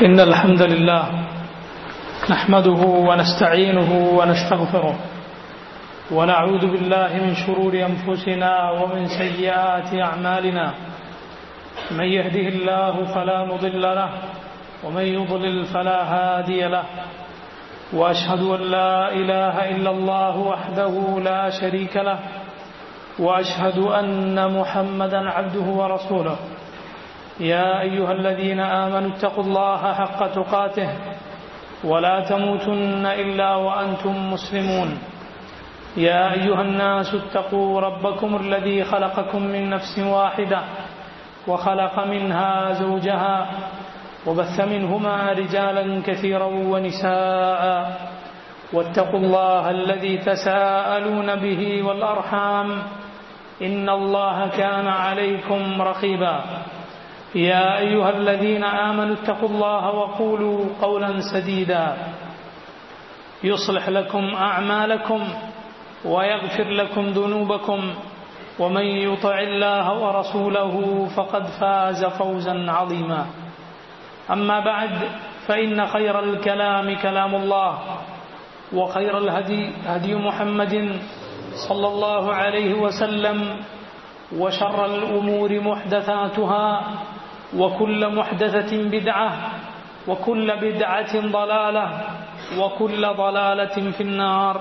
إن الحمد لله نحمده ونستعينه ونستغفره ونعوذ بالله من شرور أنفسنا ومن سيئات أعمالنا من يهده الله فلا مضل له ومن يضلل فلا هادي له وأشهد أن لا إله إلا الله وحده لا شريك له وأشهد أن محمدا عبده ورسوله يا أيها الذين آمنوا اتقوا الله حق تقاته ولا تموتن إلا وأنتم مسلمون يا أيها الناس اتقوا ربكم الذي خلقكم من نفس واحدة وخلق منها زوجها وبث منهما رجالا كثيرا ونساء واتقوا الله الذي تساءلون به والأرحام إن الله كان عليكم رقيبا يا أيها الذين آمنوا اتقوا الله وقولوا قولا سديدا يصلح لكم أعمالكم ويغفر لكم ذنوبكم ومن يطع الله ورسوله فقد فاز فوزا عظيما أما بعد فإن خير الكلام كلام الله وخير الهدي هدي محمد صلى الله عليه وسلم وشر الأمور محدثاتها وكل محدثة بدعة وكل بدعة ضلالة وكل ضلالة في النار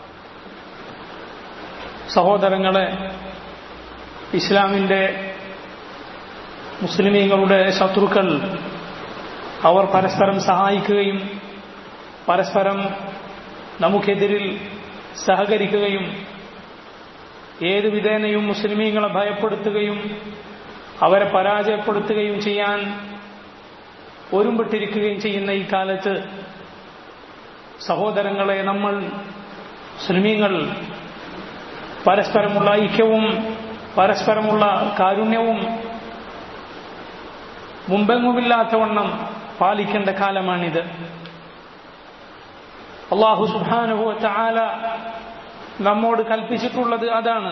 സഹോദരങ്ങളെ ഇസ്ലാമിൻ്റെ മുസ്ലിമീങ്ങളുടെ ശത്രുക്കൾ അവർ പരസ്പരം സഹായിക്കുകയും പരസ്പരം നമുക്കെതിരിൽ സഹകരിക്കുകയും ഏതു വിധേനയും മുസ്ലിമീങ്ങളെ ഭയപ്പെടുത്തുകയും അവരെ പരാജയപ്പെടുത്തുകയും ചെയ്യാൻ ഒരുമ്പിട്ടിരിക്കുകയും ചെയ്യുന്ന ഈ കാലത്ത് സഹോദരങ്ങളെ നമ്മൾ മുസ്ലിമീങ്ങൾ പരസ്പരമുള്ള ഐക്യവും പരസ്പരമുള്ള കാരുണ്യവും മുമ്പെങ്ങുമില്ലാത്തവണ്ണം പാലിക്കേണ്ട കാലമാണിത് അള്ളാഹു സുബാനുഭവ ചാല നമ്മോട് കൽപ്പിച്ചിട്ടുള്ളത് അതാണ്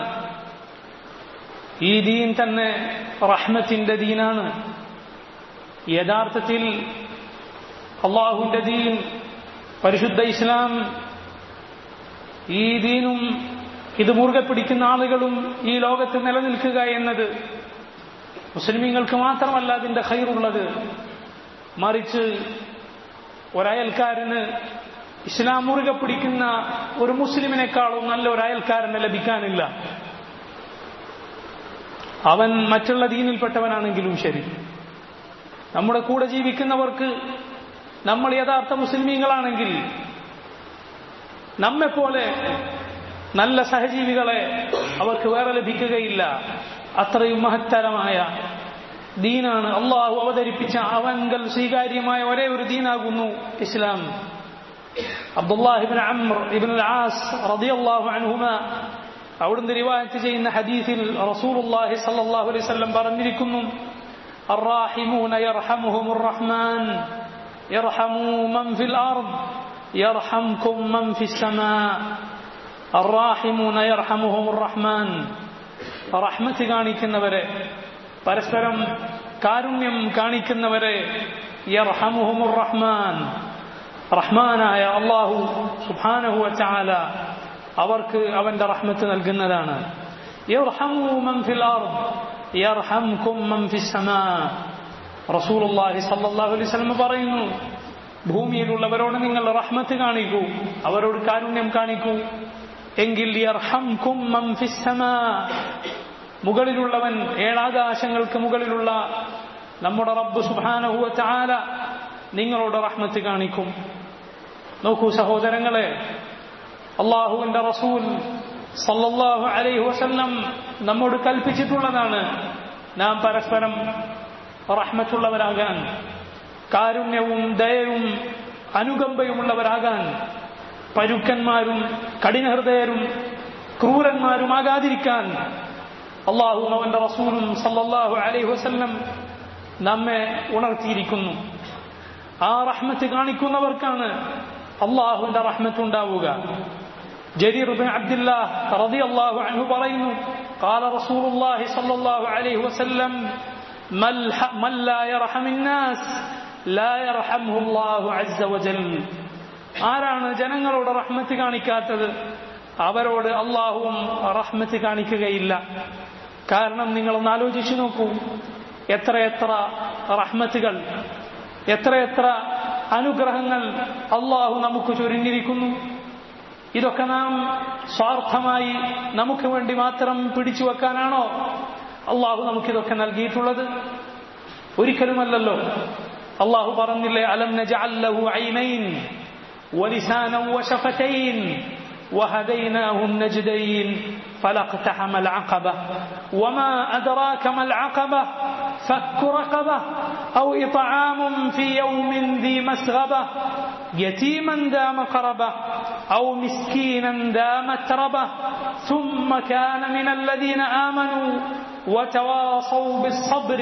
ഈ ദീൻ തന്നെ റഹ്മത്തിന്റെ ദീനാണ് യഥാർത്ഥത്തിൽ അള്ളാഹുവിന്റെ ദീൻ പരിശുദ്ധ ഇസ്ലാം ഈ ദീനും ഇത് മുറുകെ പിടിക്കുന്ന ആളുകളും ഈ ലോകത്ത് നിലനിൽക്കുക എന്നത് മുസ്ലിമീങ്ങൾക്ക് മാത്രമല്ല അതിന്റെ ഹൈറുള്ളത് മറിച്ച് ഒരയൽക്കാരന് ഇസ്ലാം മുറുകെ പിടിക്കുന്ന ഒരു മുസ്ലിമിനേക്കാളും നല്ല ഒരു അയൽക്കാരന് ലഭിക്കാനില്ല അവൻ മറ്റുള്ള ദീനിൽപ്പെട്ടവനാണെങ്കിലും ശരി നമ്മുടെ കൂടെ ജീവിക്കുന്നവർക്ക് നമ്മൾ യഥാർത്ഥ മുസ്ലിമീങ്ങളാണെങ്കിൽ നമ്മെപ്പോലെ നല്ല സഹജീവികളെ അവർക്ക് വേറെ ലഭിക്കുകയില്ല അത്രയും മഹത്തരമായ ദീനാണ് അള്ളാഹു അവതരിപ്പിച്ച അവങ്കൽ സ്വീകാര്യമായ ഒരേ ഒരു ദീനാകുന്നു ഇസ്ലാം അബ്ദുല്ലാഹിബിൻ അമ്ർ ഇബിൻ ആസ് റളിയല്ലാഹു അൻഹുമ അവിടുന്ന് റിവായത്ത് ചെയ്യുന്ന ഹദീസിൽ റസൂലുള്ളാഹി സ്വല്ലല്ലാഹു അലൈഹി വസല്ലം പറഞ്ഞിരിക്കുന്നു الراحمون يرحمهم الرحمن يرحموا من في الأرض يرحمكم من في السماء الراحمون يرحمهم الرحمن റഹ്മത്ത് കാണിക്കുന്നവരെ പരസ്പരം കാരുണ്യം കാണിക്കുന്നവരെ യർഹമുഹുമുർ റഹ്മാൻ റഹ്മാനായ അള്ളാഹു സുബാനഹു ചാല അവർക്ക് അവന്റെ റഹ്മത്ത് നൽകുന്നതാണ് റസൂലുള്ളാഹി സല്ലല്ലാഹു അലൈഹി വസല്ലം പറയുന്നു ഭൂമിയിലുള്ളവരോട് നിങ്ങൾ റഹ്മത്ത് കാണിക്കൂ അവരോട് കാരുണ്യം കാണിക്കൂ എങ്കിൽ മുകളിലുള്ളവൻ ഏഴാകാശങ്ങൾക്ക് മുകളിലുള്ള നമ്മുടെ റബ്ബ് സുബാനഹുവ ചാല നിങ്ങളോട് റഹ്മത്ത് കാണിക്കും നോക്കൂ സഹോദരങ്ങളെ അള്ളാഹുവിന്റെ റസൂൽ സല്ലല്ലാഹു അലൈഹി വസല്ലം നമ്മോട് കൽപ്പിച്ചിട്ടുള്ളതാണ് നാം പരസ്പരം റഹ്മത്തുള്ളവരാകാൻ കാരുണ്യവും ദയവും അനുകമ്പയുമുള്ളവരാകാൻ പരുക്കന്മാരും കഠിനഹൃദയരും ക്രൂരന്മാരുമാകാതിരിക്കാൻ അള്ളാഹു അവന്റെ റസൂലും സല്ലല്ലാഹു അലൈഹി വസല്ലം നമ്മെ ഉണർത്തിയിരിക്കുന്നു ആ റഹ്മത്ത് കാണിക്കുന്നവർക്കാണ് അള്ളാഹുവിന്റെ റഹ്മത്ത് ഉണ്ടാവുക ജരീർ ബിൻ അബ്ദുല്ലാഹ് റളിയല്ലാഹു അൻഹു പറയുന്നു قال رسول الله صلى الله عليه وسلم من لا يرحم الناس لا يرحمه الله عز وجل ആരാണ് ജനങ്ങളോട് റഹ്മത്ത് കാണിക്കാത്തത് അവരോട് അള്ളാഹുവും റഹ്മത്ത് കാണിക്കുകയില്ല കാരണം നിങ്ങളൊന്ന് ആലോചിച്ചു നോക്കൂ എത്രയെത്ര റഹ്മത്തുകൾ എത്രയെത്ര അനുഗ്രഹങ്ങൾ അള്ളാഹു നമുക്ക് ചൊരിഞ്ഞിരിക്കുന്നു ഇതൊക്കെ നാം സ്വാർത്ഥമായി നമുക്ക് വേണ്ടി മാത്രം പിടിച്ചു വെക്കാനാണോ അള്ളാഹു നമുക്കിതൊക്കെ നൽകിയിട്ടുള്ളത് ഒരിക്കലുമല്ലല്ലോ അള്ളാഹു പറഞ്ഞില്ലേ അലം നജഅല്ലഹു ഐനൈൻ ولسانا وشفتين وهديناه النجدين فلاقتحم العقبة وما أدراك ما العقبة فك رقبة أو إطعام في يوم ذي مسغبة يتيما ذا مقربة أو مسكينا ذا متربة ثم كان من الذين آمنوا وتواصوا بالصبر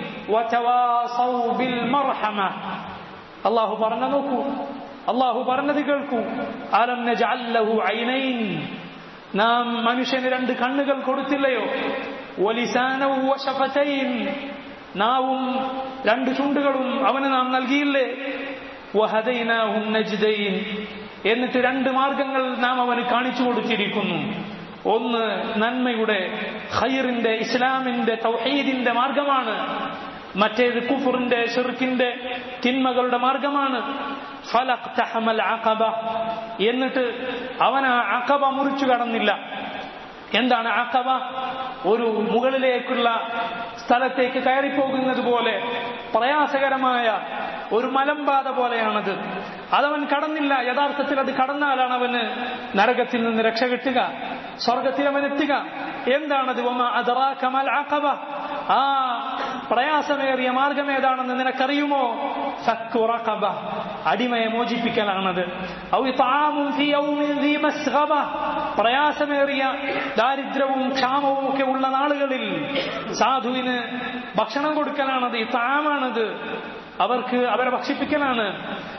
وتواصوا بالمرحمة الله برنا نوكو അള്ളാഹു പറഞ്ഞത് കേൾക്കൂ അലം നജഅല്ലഹു ഐനൈൻ നാം മനുഷ്യന് രണ്ട് കണ്ണുകൾ കൊടുത്തില്ലയോ വലിസാനവും വശഫതൈൻ നാവും രണ്ട് ചുണ്ടുകളും അവന് നാം നൽകിയില്ലേ വഹദൈനാഹും നജ്ദൈൻ എന്നിട്ട് രണ്ട് മാർഗങ്ങൾ നാം അവന് കാണിച്ചു കൊടുത്തിരിക്കുന്നു ഒന്ന് നന്മയുടെ ഖൈറിന്റെ ഇസ്ലാമിന്റെ തൗഹീദിന്റെ മാർഗമാണ് മറ്റേത് കുഫറിന്റെ ഷിർക്കിന്റെ തിന്മകളുടെ മാർഗമാണ് ഫലഖ്തഹമൽ അഖബ എന്നിട്ട് അവൻ ആ അഖബ മുറിച്ചു കടന്നില്ല എന്താണ് അഖബ ഒരു മുകളിലേക്കുള്ള സ്ഥലത്തേക്ക് കയറിപ്പോകുന്നത് പോലെ പ്രയാസകരമായ ഒരു മലമ്പാത പോലെയാണത് അതവൻ കടന്നില്ല യഥാർത്ഥത്തിൽ അത് കടന്നാലാണ് അവന് നരകത്തിൽ നിന്ന് രക്ഷ കിട്ടുക സ്വർഗത്തിൽ അവൻ എത്തുക എന്താണത് അതറാക്കമൽ അഖബ ആ പ്രയാസമേറിയ മാർഗം ഏതാണെന്ന് നിനക്കറിയുമോ സക്കുറഖബ അടിമയെ മോചിപ്പിക്കലാണത് പ്രയാസമേറിയ ദാരിദ്ര്യവും ക്ഷാമവും ഒക്കെ ഉള്ള നാളുകളിൽ സാധുവിന് ഭക്ഷണം കൊടുക്കലാണത് ഈ താമാണത് അവർക്ക് അവരെ ഭക്ഷിപ്പിക്കലാണ്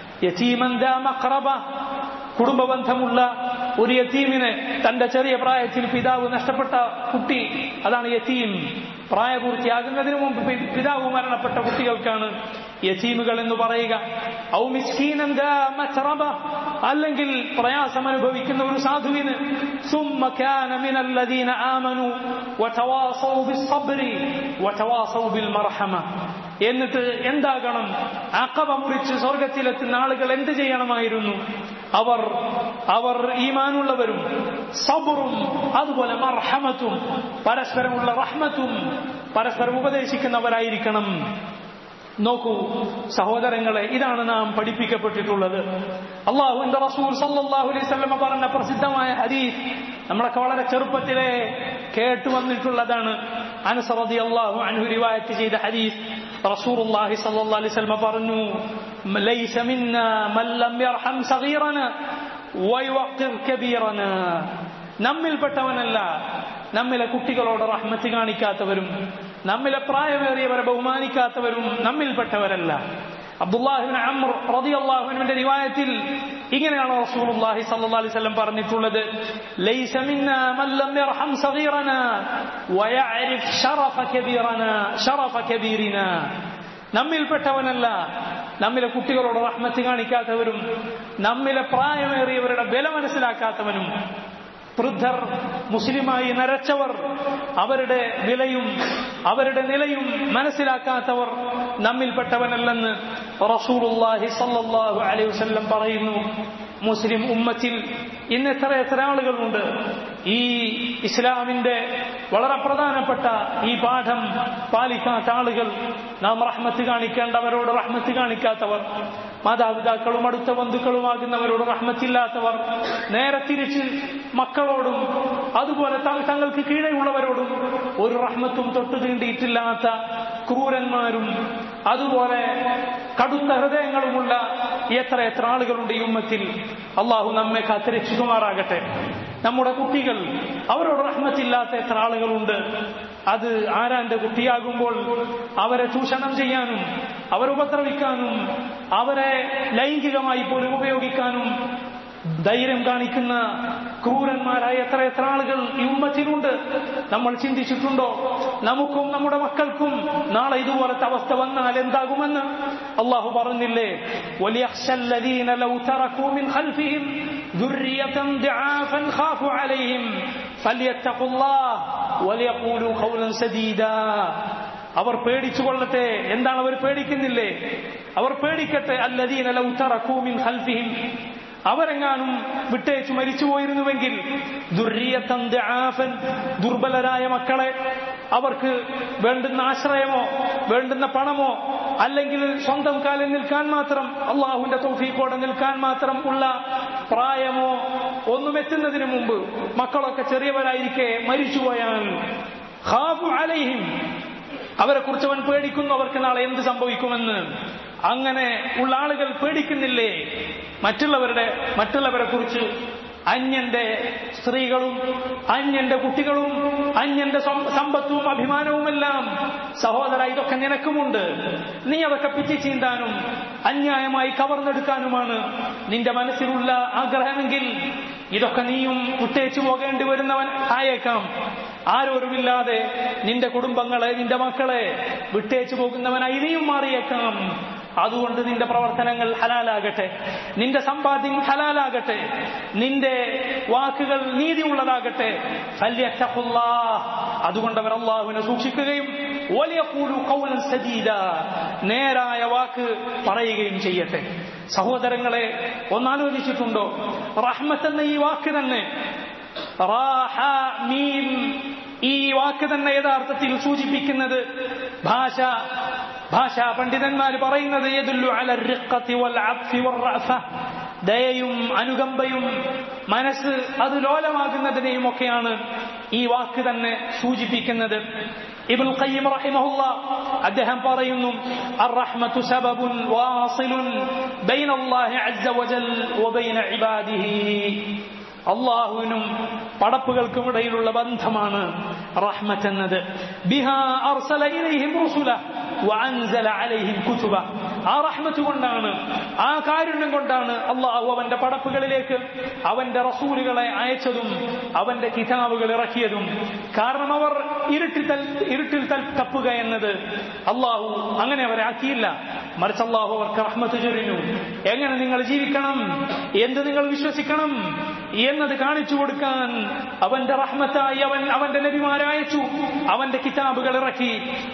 കുടുംബ ബന്ധമുള്ള ഒരു യത്തീമിനെ തന്റെ ചെറിയ പ്രായത്തിൽ പിതാവ് നഷ്ടപ്പെട്ട കുട്ടി അതാണ് യത്തീം പ്രായപൂർത്തിയാകുന്നതിന് മുമ്പ് പിതാവ് മരണപ്പെട്ട കുട്ടികൾക്കാണ് യത്തീമുകൾ എന്ന് പറയുക ഔ മിസ്കീനൻ ദാ മസ്റബ അല്ലെങ്കിൽ പ്രയാസം അനുഭവിക്കുന്ന ഒരു സാധുവിന് ثم كان من الذين آمنوا وتواصوا بالصبر وتواصوا بالمرحمة എന്നിട്ട് എന്താകണം അക്കബ മുറിച്ച് സ്വർഗത്തിലെത്തുന്ന ആളുകൾ എന്ത് ചെയ്യണമായിരുന്നു അവർ അവർ ഈമാനുള്ളവരും സബറും അതുപോലെ മർഹമത്തും പരസ്പരമുള്ള റഹ്മത്തും പരസ്പരം ഉപദേശിക്കുന്നവരായിരിക്കണം നോക്കൂ സഹോദരങ്ങളെ ഇതാണ് നാം പഠിപ്പിക്കപ്പെട്ടിട്ടുള്ളത് അള്ളാഹുവിന്റെ റസൂൽ സല്ലാഹു അലൈഹി സ്വലമ പറഞ്ഞ പ്രസിദ്ധമായ ഹരീഫ് നമ്മളൊക്കെ വളരെ ചെറുപ്പത്തിലെ കേട്ടു വന്നിട്ടുള്ളതാണ് അനുസറതി അള്ളാഹു അനു റിവായത്ത് ചെയ്ത ഹരീഫ് റസൂലുള്ളാഹി സല്ലല്ലാഹു അലൈഹി വസല്ലം പറഞ്ഞു ലൈസ മിന്നാ മൻ ലം യർഹം സഗീറന വയുഖിർ കബീറന നമ്മിൽപ്പെട്ടവനല്ല നമ്മിലെ കുട്ടികളോട് റഹ്മത്ത് കാണിക്കാത്തവരും നമ്മിലെ പ്രായമേറിയവരെ ബഹുമാനിക്കാത്തവരും നമ്മിൽപ്പെട്ടവരല്ല അബ്ദുല്ലാഹിബിൻ അമ്ർ റളിയല്ലാഹുവിന്റെ റിവായത്തിൽ ഇങ്ങനെയാണ് റസൂലുള്ളാഹി സ്വല്ലല്ലാഹി അലൈഹി വസല്ലം പറഞ്ഞിട്ടുള്ളത് ലൈസ മിന്നാ മൻ ലം യർഹം സഗീറനാ വയഅരിഫ് ശറഫ കബീറനാ ശറഫ കബീറിനാ നമ്മിൽപ്പെട്ടവനല്ല നമ്മിലെ കുട്ടികളോട് റഹ്മത്ത് കാണിക്കാത്തവരും നമ്മിലെ പ്രായമേറിയവരുടെ വില മനസ്സിലാക്കാത്തവനും വൃദ്ധർ മുസ്ലിമായി നരച്ചവർ അവരുടെ വിലയും അവരുടെ നിലയും മനസ്സിലാക്കാത്തവർ നമ്മിൽപ്പെട്ടവനല്ലെന്ന് റസൂലുള്ളാഹി സല്ലല്ലാഹു അലൈഹി വസല്ലം പറയുന്നു മുസ്ലിം ഉമ്മത്തിൽ ഇന്ന് എത്ര എത്ര ആളുകളുണ്ട് ഈ ഇസ്ലാമിന്റെ വളരെ പ്രധാനപ്പെട്ട ഈ പാഠം പാലിക്കാത്ത ആളുകൾ നാം റഹ്മത്ത് കാണിക്കേണ്ടവരോട് റഹ്മത്ത് കാണിക്കാത്തവർ മാതാപിതാക്കളും അടുത്ത ബന്ധുക്കളുമാകുന്നവരോട് റഹ്മത്തില്ലാത്തവർ നേരെ തിരിച്ച് മക്കളോടും അതുപോലെ തങ്ങൾക്ക് കീഴെയുള്ളവരോടും ഒരു റഹ്മത്തും തൊട്ടു തീണ്ടിയിട്ടില്ലാത്ത ക്രൂരന്മാരും അതുപോലെ കടുത്ത ഹൃദയങ്ങളുമുള്ള എത്ര എത്ര ആളുകളുണ്ട് ഈ ഉമ്മത്തിൽ അള്ളാഹു നമ്മെ കാത്തിരക്ഷിക്കുമാറാകട്ടെ നമ്മുടെ കുട്ടികൾ അവരോട് റഹ്മത്തില്ലാത്ത എത്ര ആളുകളുണ്ട് അത് ആരാന്റെ കുട്ടിയാകുമ്പോൾ അവരെ ചൂഷണം ചെയ്യാനും അവരെ ഉപദ്രവിക്കാനും അവരെ ലൈംഗികമായി പോലും ഉപയോഗിക്കാനും ധൈര്യം കാണിക്കുന്ന ക്രൂരന്മാരായ എത്ര എത്ര ആളുകൾ ഈ ഉമ്മത്തിലുണ്ട് നമ്മൾ ചിന്തിച്ചിട്ടുണ്ടോ നമുക്കും നമ്മുടെ മക്കൾക്കും നാളെ ഇതുപോലത്തെ അവസ്ഥ വന്നാൽ എന്താകുമെന്ന് അള്ളാഹു പറഞ്ഞില്ലേ وَلْيَخْشَ الَّذِينَ لَوْ تَرَكُوا مِنْ خَلْفِهِمْ ذُرِّيَّةً ضِعَافًا خَافُوا عَلَيْهِمْ فَلْيَتَّقُوا اللَّهَ وَلْيَقُولُوا قَوْلًا سَدِيدًا അവർ പേടിച്ചു കൊള്ളട്ടെ എന്താണ് അവർ പേടിക്കുന്നില്ലേ അവർ പേടിക്കട്ടെ അല്ലദീന ലൗ തറക്കൂ മിൻ ഖൽഫിഹിം അവരെങ്ങാനും വിട്ടേച്ചു മരിച്ചു പോയിരുന്നുവെങ്കിൽ ദുർരിയത്തൻ ദആഫൻ ദുർബലരായ മക്കളെ അവർക്ക് വേണ്ടുന്ന ആശ്രയമോ വേണ്ടുന്ന പണമോ അല്ലെങ്കിൽ സ്വന്തം കാലിൽ നിൽക്കാൻ മാത്രം അള്ളാഹുവിന്റെ തൗഫീഖോടെ നിൽക്കാൻ മാത്രം ഉള്ള പ്രായമോ ഒന്നും എത്തുന്നതിന് മുമ്പ് മക്കളൊക്കെ ചെറിയവരായിരിക്കെ മരിച്ചുപോയാൽ ഖാഫു അലൈഹിം അവരെ കുറിച്ച് അവൻ പേടിക്കുന്നു അവർക്ക് നാളെ എന്ത് സംഭവിക്കുമെന്ന് അങ്ങനെ ഉള്ള ആളുകൾ പേടിക്കുന്നില്ലേ മറ്റുള്ളവരുടെ മറ്റുള്ളവരെ കുറിച്ച് അന്യന്റെ സ്ത്രീകളും അന്യന്റെ കുട്ടികളും അന്യന്റെ സമ്പത്തും അഭിമാനവുമെല്ലാം സഹോദര ഇതൊക്കെ നിനക്കുമുണ്ട് നീ അതൊക്കെ പിച്ചി ചീന്താനും അന്യായമായി കവർന്നെടുക്കാനുമാണ് നിന്റെ മനസ്സിലുള്ള ആഗ്രഹമെങ്കിൽ ഇതൊക്കെ നീയും വിട്ടേച്ചു പോകേണ്ടി വരുന്നവൻ ആയേക്കാം ആരോരുമില്ലാതെ നിന്റെ കുടുംബങ്ങളെ നിന്റെ മക്കളെ വിട്ടേച്ചു പോകുന്നവനായി നീയും മാറിയേക്കാം അതുകൊണ്ട് നിന്റെ പ്രവർത്തനങ്ങൾ ഹലാലാകട്ടെ നിന്റെ സമ്പാദ്യം ഹലാലാകട്ടെ നിന്റെ വാക്കുകൾ നീതിയുള്ളതാകട്ടെ അതുകൊണ്ട് അവർ അള്ളാഹുവിനെ സൂക്ഷിക്കുകയും നേരായ വാക്ക് പറയുകയും ചെയ്യട്ടെ സഹോദരങ്ങളെ ഒന്നാലോചിച്ചിട്ടുണ്ടോ റഹ്മത്ത് എന്ന ഈ വാക്ക് തന്നെ ഈ വാക്ക് തന്നെ യഥാർത്ഥത്തിൽ സൂചിപ്പിക്കുന്നത് ഭാഷ ഭാഷാ പണ്ഡിതന്മാർ പറയുന്നത് ദയയും അനുകമ്പയും മനസ്സ് അത് ലോലമാകുന്നതിനെയും ഒക്കെയാണ് ഈ വാക്ക് തന്നെ സൂചിപ്പിക്കുന്നത് ഇബ്നുൽ ഖയ്യിം റഹിമഹുല്ല അദ്ദേഹം പറയുന്നു അർറഹ്മത്തു സബബുൻ വാസിലുൻ ബൈനല്ലാഹി അസ്സ വജൽ വബൈന ഇബാദിഹി അള്ളാഹുവിനും പടപ്പുകൾക്കും ഇടയിലുള്ള ബന്ധമാണ് റഹ്മത്ത് എന്നത് ബിഹാ അർസല ഇലൈഹിം റുസുല വഅൻസല അലൈഹിം കുതുബ ആ റഹ്മത്ത് കൊണ്ടാണ് ആ കാരുണ്യം കൊണ്ടാണ് അള്ളാഹു അവന്റെ പടപ്പുകളിലേക്ക് അവന്റെ റസൂലുകളെ അയച്ചതും അവന്റെ കിതാബുകൾ ഇറക്കിയതും കാരണം അവർ ഇരുട്ടിൽ ഇരുട്ടിൽ തപ്പുക എന്നത് അള്ളാഹു അങ്ങനെ അവരെ ആക്കിയില്ല മറിച്ച് അള്ളാഹു അവർക്ക് റഹ്മത്ത് ചൊരിഞ്ഞു എങ്ങനെ നിങ്ങൾ ജീവിക്കണം എന്ത് നിങ്ങൾ വിശ്വസിക്കണം എന്നത് കാണിച്ചു കൊടുക്കാൻ അവന്റെ റഹ്മത്തായി അവൻ അവന്റെ നബിമാരയച്ചു അവന്റെ കിതാബുകൾ ഇറക്കി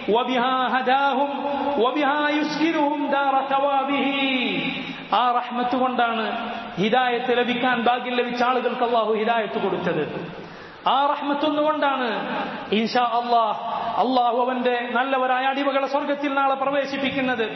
ആ റഹ്മത്ത് കൊണ്ടാണ് ഹിദായത്ത് ലഭിക്കാൻ ഭാഗ്യം ലഭിച്ച ആളുകൾക്ക് അള്ളാഹു ഹിദായത്ത് കൊടുത്തത് ആ റഹ്മത്തൊന്നുകൊണ്ടാണ് ഇൻഷാ അള്ളാഹ് അള്ളാഹു അവന്റെ നല്ലവരായ അടിമകളെ സ്വർഗത്തിൽ നാളെ പ്രവേശിപ്പിക്കുന്നത്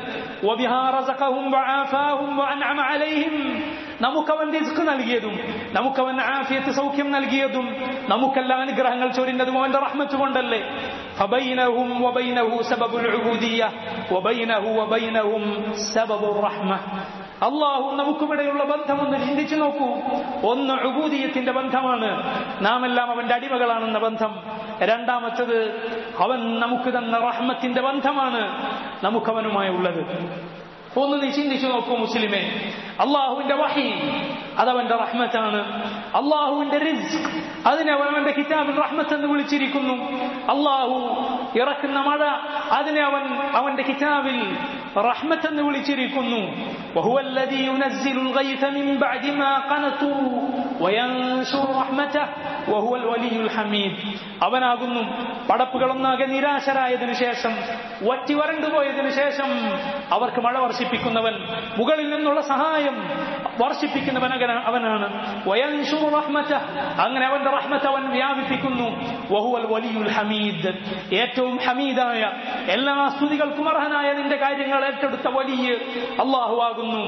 നമുക്കവൻ റിസ്ക് നൽകിയതും നമുക്കവൻ ആഫിയത്ത് സൗഖ്യം നൽകിയതും നമുക്കെല്ലാ അനുഗ്രഹങ്ങൾ ചൊരിഞ്ഞതും അവന്റെ റഹ്മത്ത് കൊണ്ടല്ലേ فبينهم وبينه سبب العبودية وبينه وبينهم سبب الرحمة അള്ളാഹു നമുക്കുമിടയുള്ള ബന്ധമൊന്ന് ചിന്തിച്ചു നോക്കൂ ഒന്ന് അബൂദീയത്തിന്റെ ബന്ധമാണ് നാം എല്ലാം അവന്റെ അടിമകളാണെന്ന ബന്ധം രണ്ടാമത്തത് അവൻ നമുക്ക് തന്ന റഹ്മത്തിന്റെ ബന്ധമാണ് നമുക്കവനുമായി ഉള്ളത് ഒന്ന് നീ ചിന്തിച്ചു നോക്കൂ മുസ്ലിമെ അള്ളാഹുവിന്റെ വഹി അതവന്റെ റഹ്മത്താണ് അള്ളാഹുവിന്റെ റിസ്ക് അതിനെ അവൻ അവന്റെ കിതാബിൽ റഹ്മത്ത് എന്ന് വിളിച്ചിരിക്കുന്നു അള്ളാഹു ഇറക്കുന്ന മഴ അതിനെ അവൻ അവന്റെ കിതാബിൽ റഹ്മത്ത് എന്ന് വിളിച്ചിരിക്കുന്നു وهو الذي ينزل الغيث من بعد ما قنطوا وينشر رحمته وهو الولي الحميد അവനാകുന്നു പടപ്പുകളൊന്നാകെ നിരാശരായതിനു ശേഷം വറ്റി വരണ്ടുപോയതിനു ശേഷം അവർക്ക് മഴ വർഷിപ്പിക്കുന്നവൻ മുകളിൽ നിന്നുള്ള സഹായം വർഷിപ്പിക്കുന്നവൻ അവനാണ് അങ്ങനെ അവന്റെ റഹ്മത്ത് അവൻ വ്യാപിപ്പിക്കുന്നു വഹുവൽ വലിയുൽ ഹമീദ് ഏറ്റവും ഹമീദായ എല്ലാ സ്തുതികൾക്കും അർഹനായ നിന്റെ കാര്യങ്ങൾ ഏറ്റെടുത്ത വലിയ അള്ളാഹു ആകുന്നു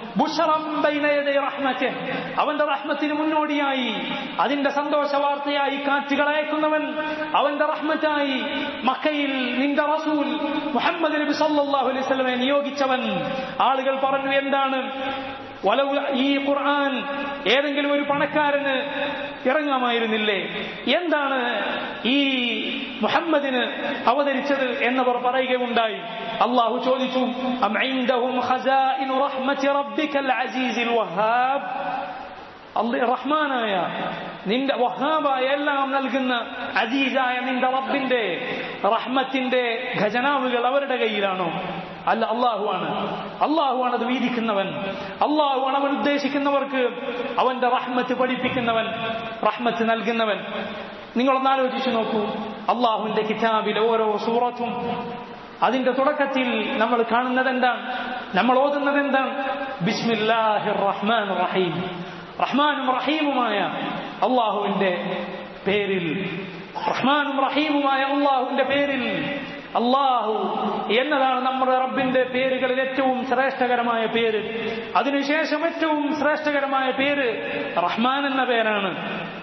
അവന്റെ റഹ്മത്തിന് മുന്നോടിയായി അതിന്റെ സന്തോഷ വാർത്തയായി കാറ്റുകൾ അയക്കുന്നവൻ അവന്റെ റഹ്മത്തായി മക്കയിൽ നിന്റെ റസൂൽ മുഹമ്മദ് നബി സല്ലല്ലാഹു അലൈഹി വസല്ലമയെ നിയോഗിച്ചവൻ ആളുകൾ പറഞ്ഞു എന്താണ് വലൗ ഈ ഖുർആൻ ഏതെങ്കിലും ഒരു പണക്കാരന് ഇറങ്ങാമായിരുന്നില്ലേ എന്താണ് ഈ മുഹമ്മദിന് അവതരിച്ചത് എന്നവർ പറയുകയുണ്ടായി അള്ളാഹു ചോദിച്ചു അം ഇൻദഹും ഖസാഇനു റഹ്മത്തി റബ്ബിക്കൽ അസീസിൽ വഹാബ് അല്ല റഹ്മാനായ നിന്റെ വഹാബായ എല്ലാം നൽകുന്ന അജീസായ നിന്റെ റബ്ബിന്റെ റഹ്മത്തിന്റെ ഖജനാവുകൾ അവരുടെ കയ്യിലാണോ അല്ല അള്ളാഹുവാണ് അള്ളാഹുവാണ് അത് വീതിക്കുന്നവൻ അള്ളാഹുവാണ് അവൻ ഉദ്ദേശിക്കുന്നവർക്ക് അവന്റെ റഹ്മത്ത് പഠിപ്പിക്കുന്നവൻ റഹ്മത്ത് നൽകുന്നവൻ നിങ്ങളൊന്ന് ആലോചിച്ചു നോക്കൂ അള്ളാഹുവിന്റെ കിതാബിലെ ഓരോ സൂറത്തും അതിന്റെ തുടക്കത്തിൽ നമ്മൾ കാണുന്നത് എന്താണ് നമ്മൾ ഓതുന്നത് എന്താണ് ബിസ്മില്ലാഹിർ റഹ്മാൻ റഹീം റഹ്മാനും റഹീമുമായ അള്ളാഹുവിന്റെ പേരിൽ റഹ്മാനും റഹീമുമായ അള്ളാഹുവിന്റെ പേരിൽ അള്ളാഹു എന്നതാണ് നമ്മുടെ റബ്ബിന്റെ പേരുകളിൽ ഏറ്റവും ശ്രേഷ്ഠകരമായ പേര് അതിനുശേഷം ഏറ്റവും ശ്രേഷ്ഠകരമായ പേര് റഹ്മാൻ എന്ന പേരാണ്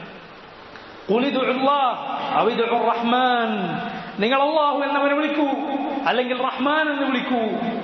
റഹ്മാൻ നിങ്ങൾ അള്ളാഹു എന്നവനെ വിളിക്കൂ അല്ലെങ്കിൽ റഹ്മാൻ എന്ന് വിളിക്കൂ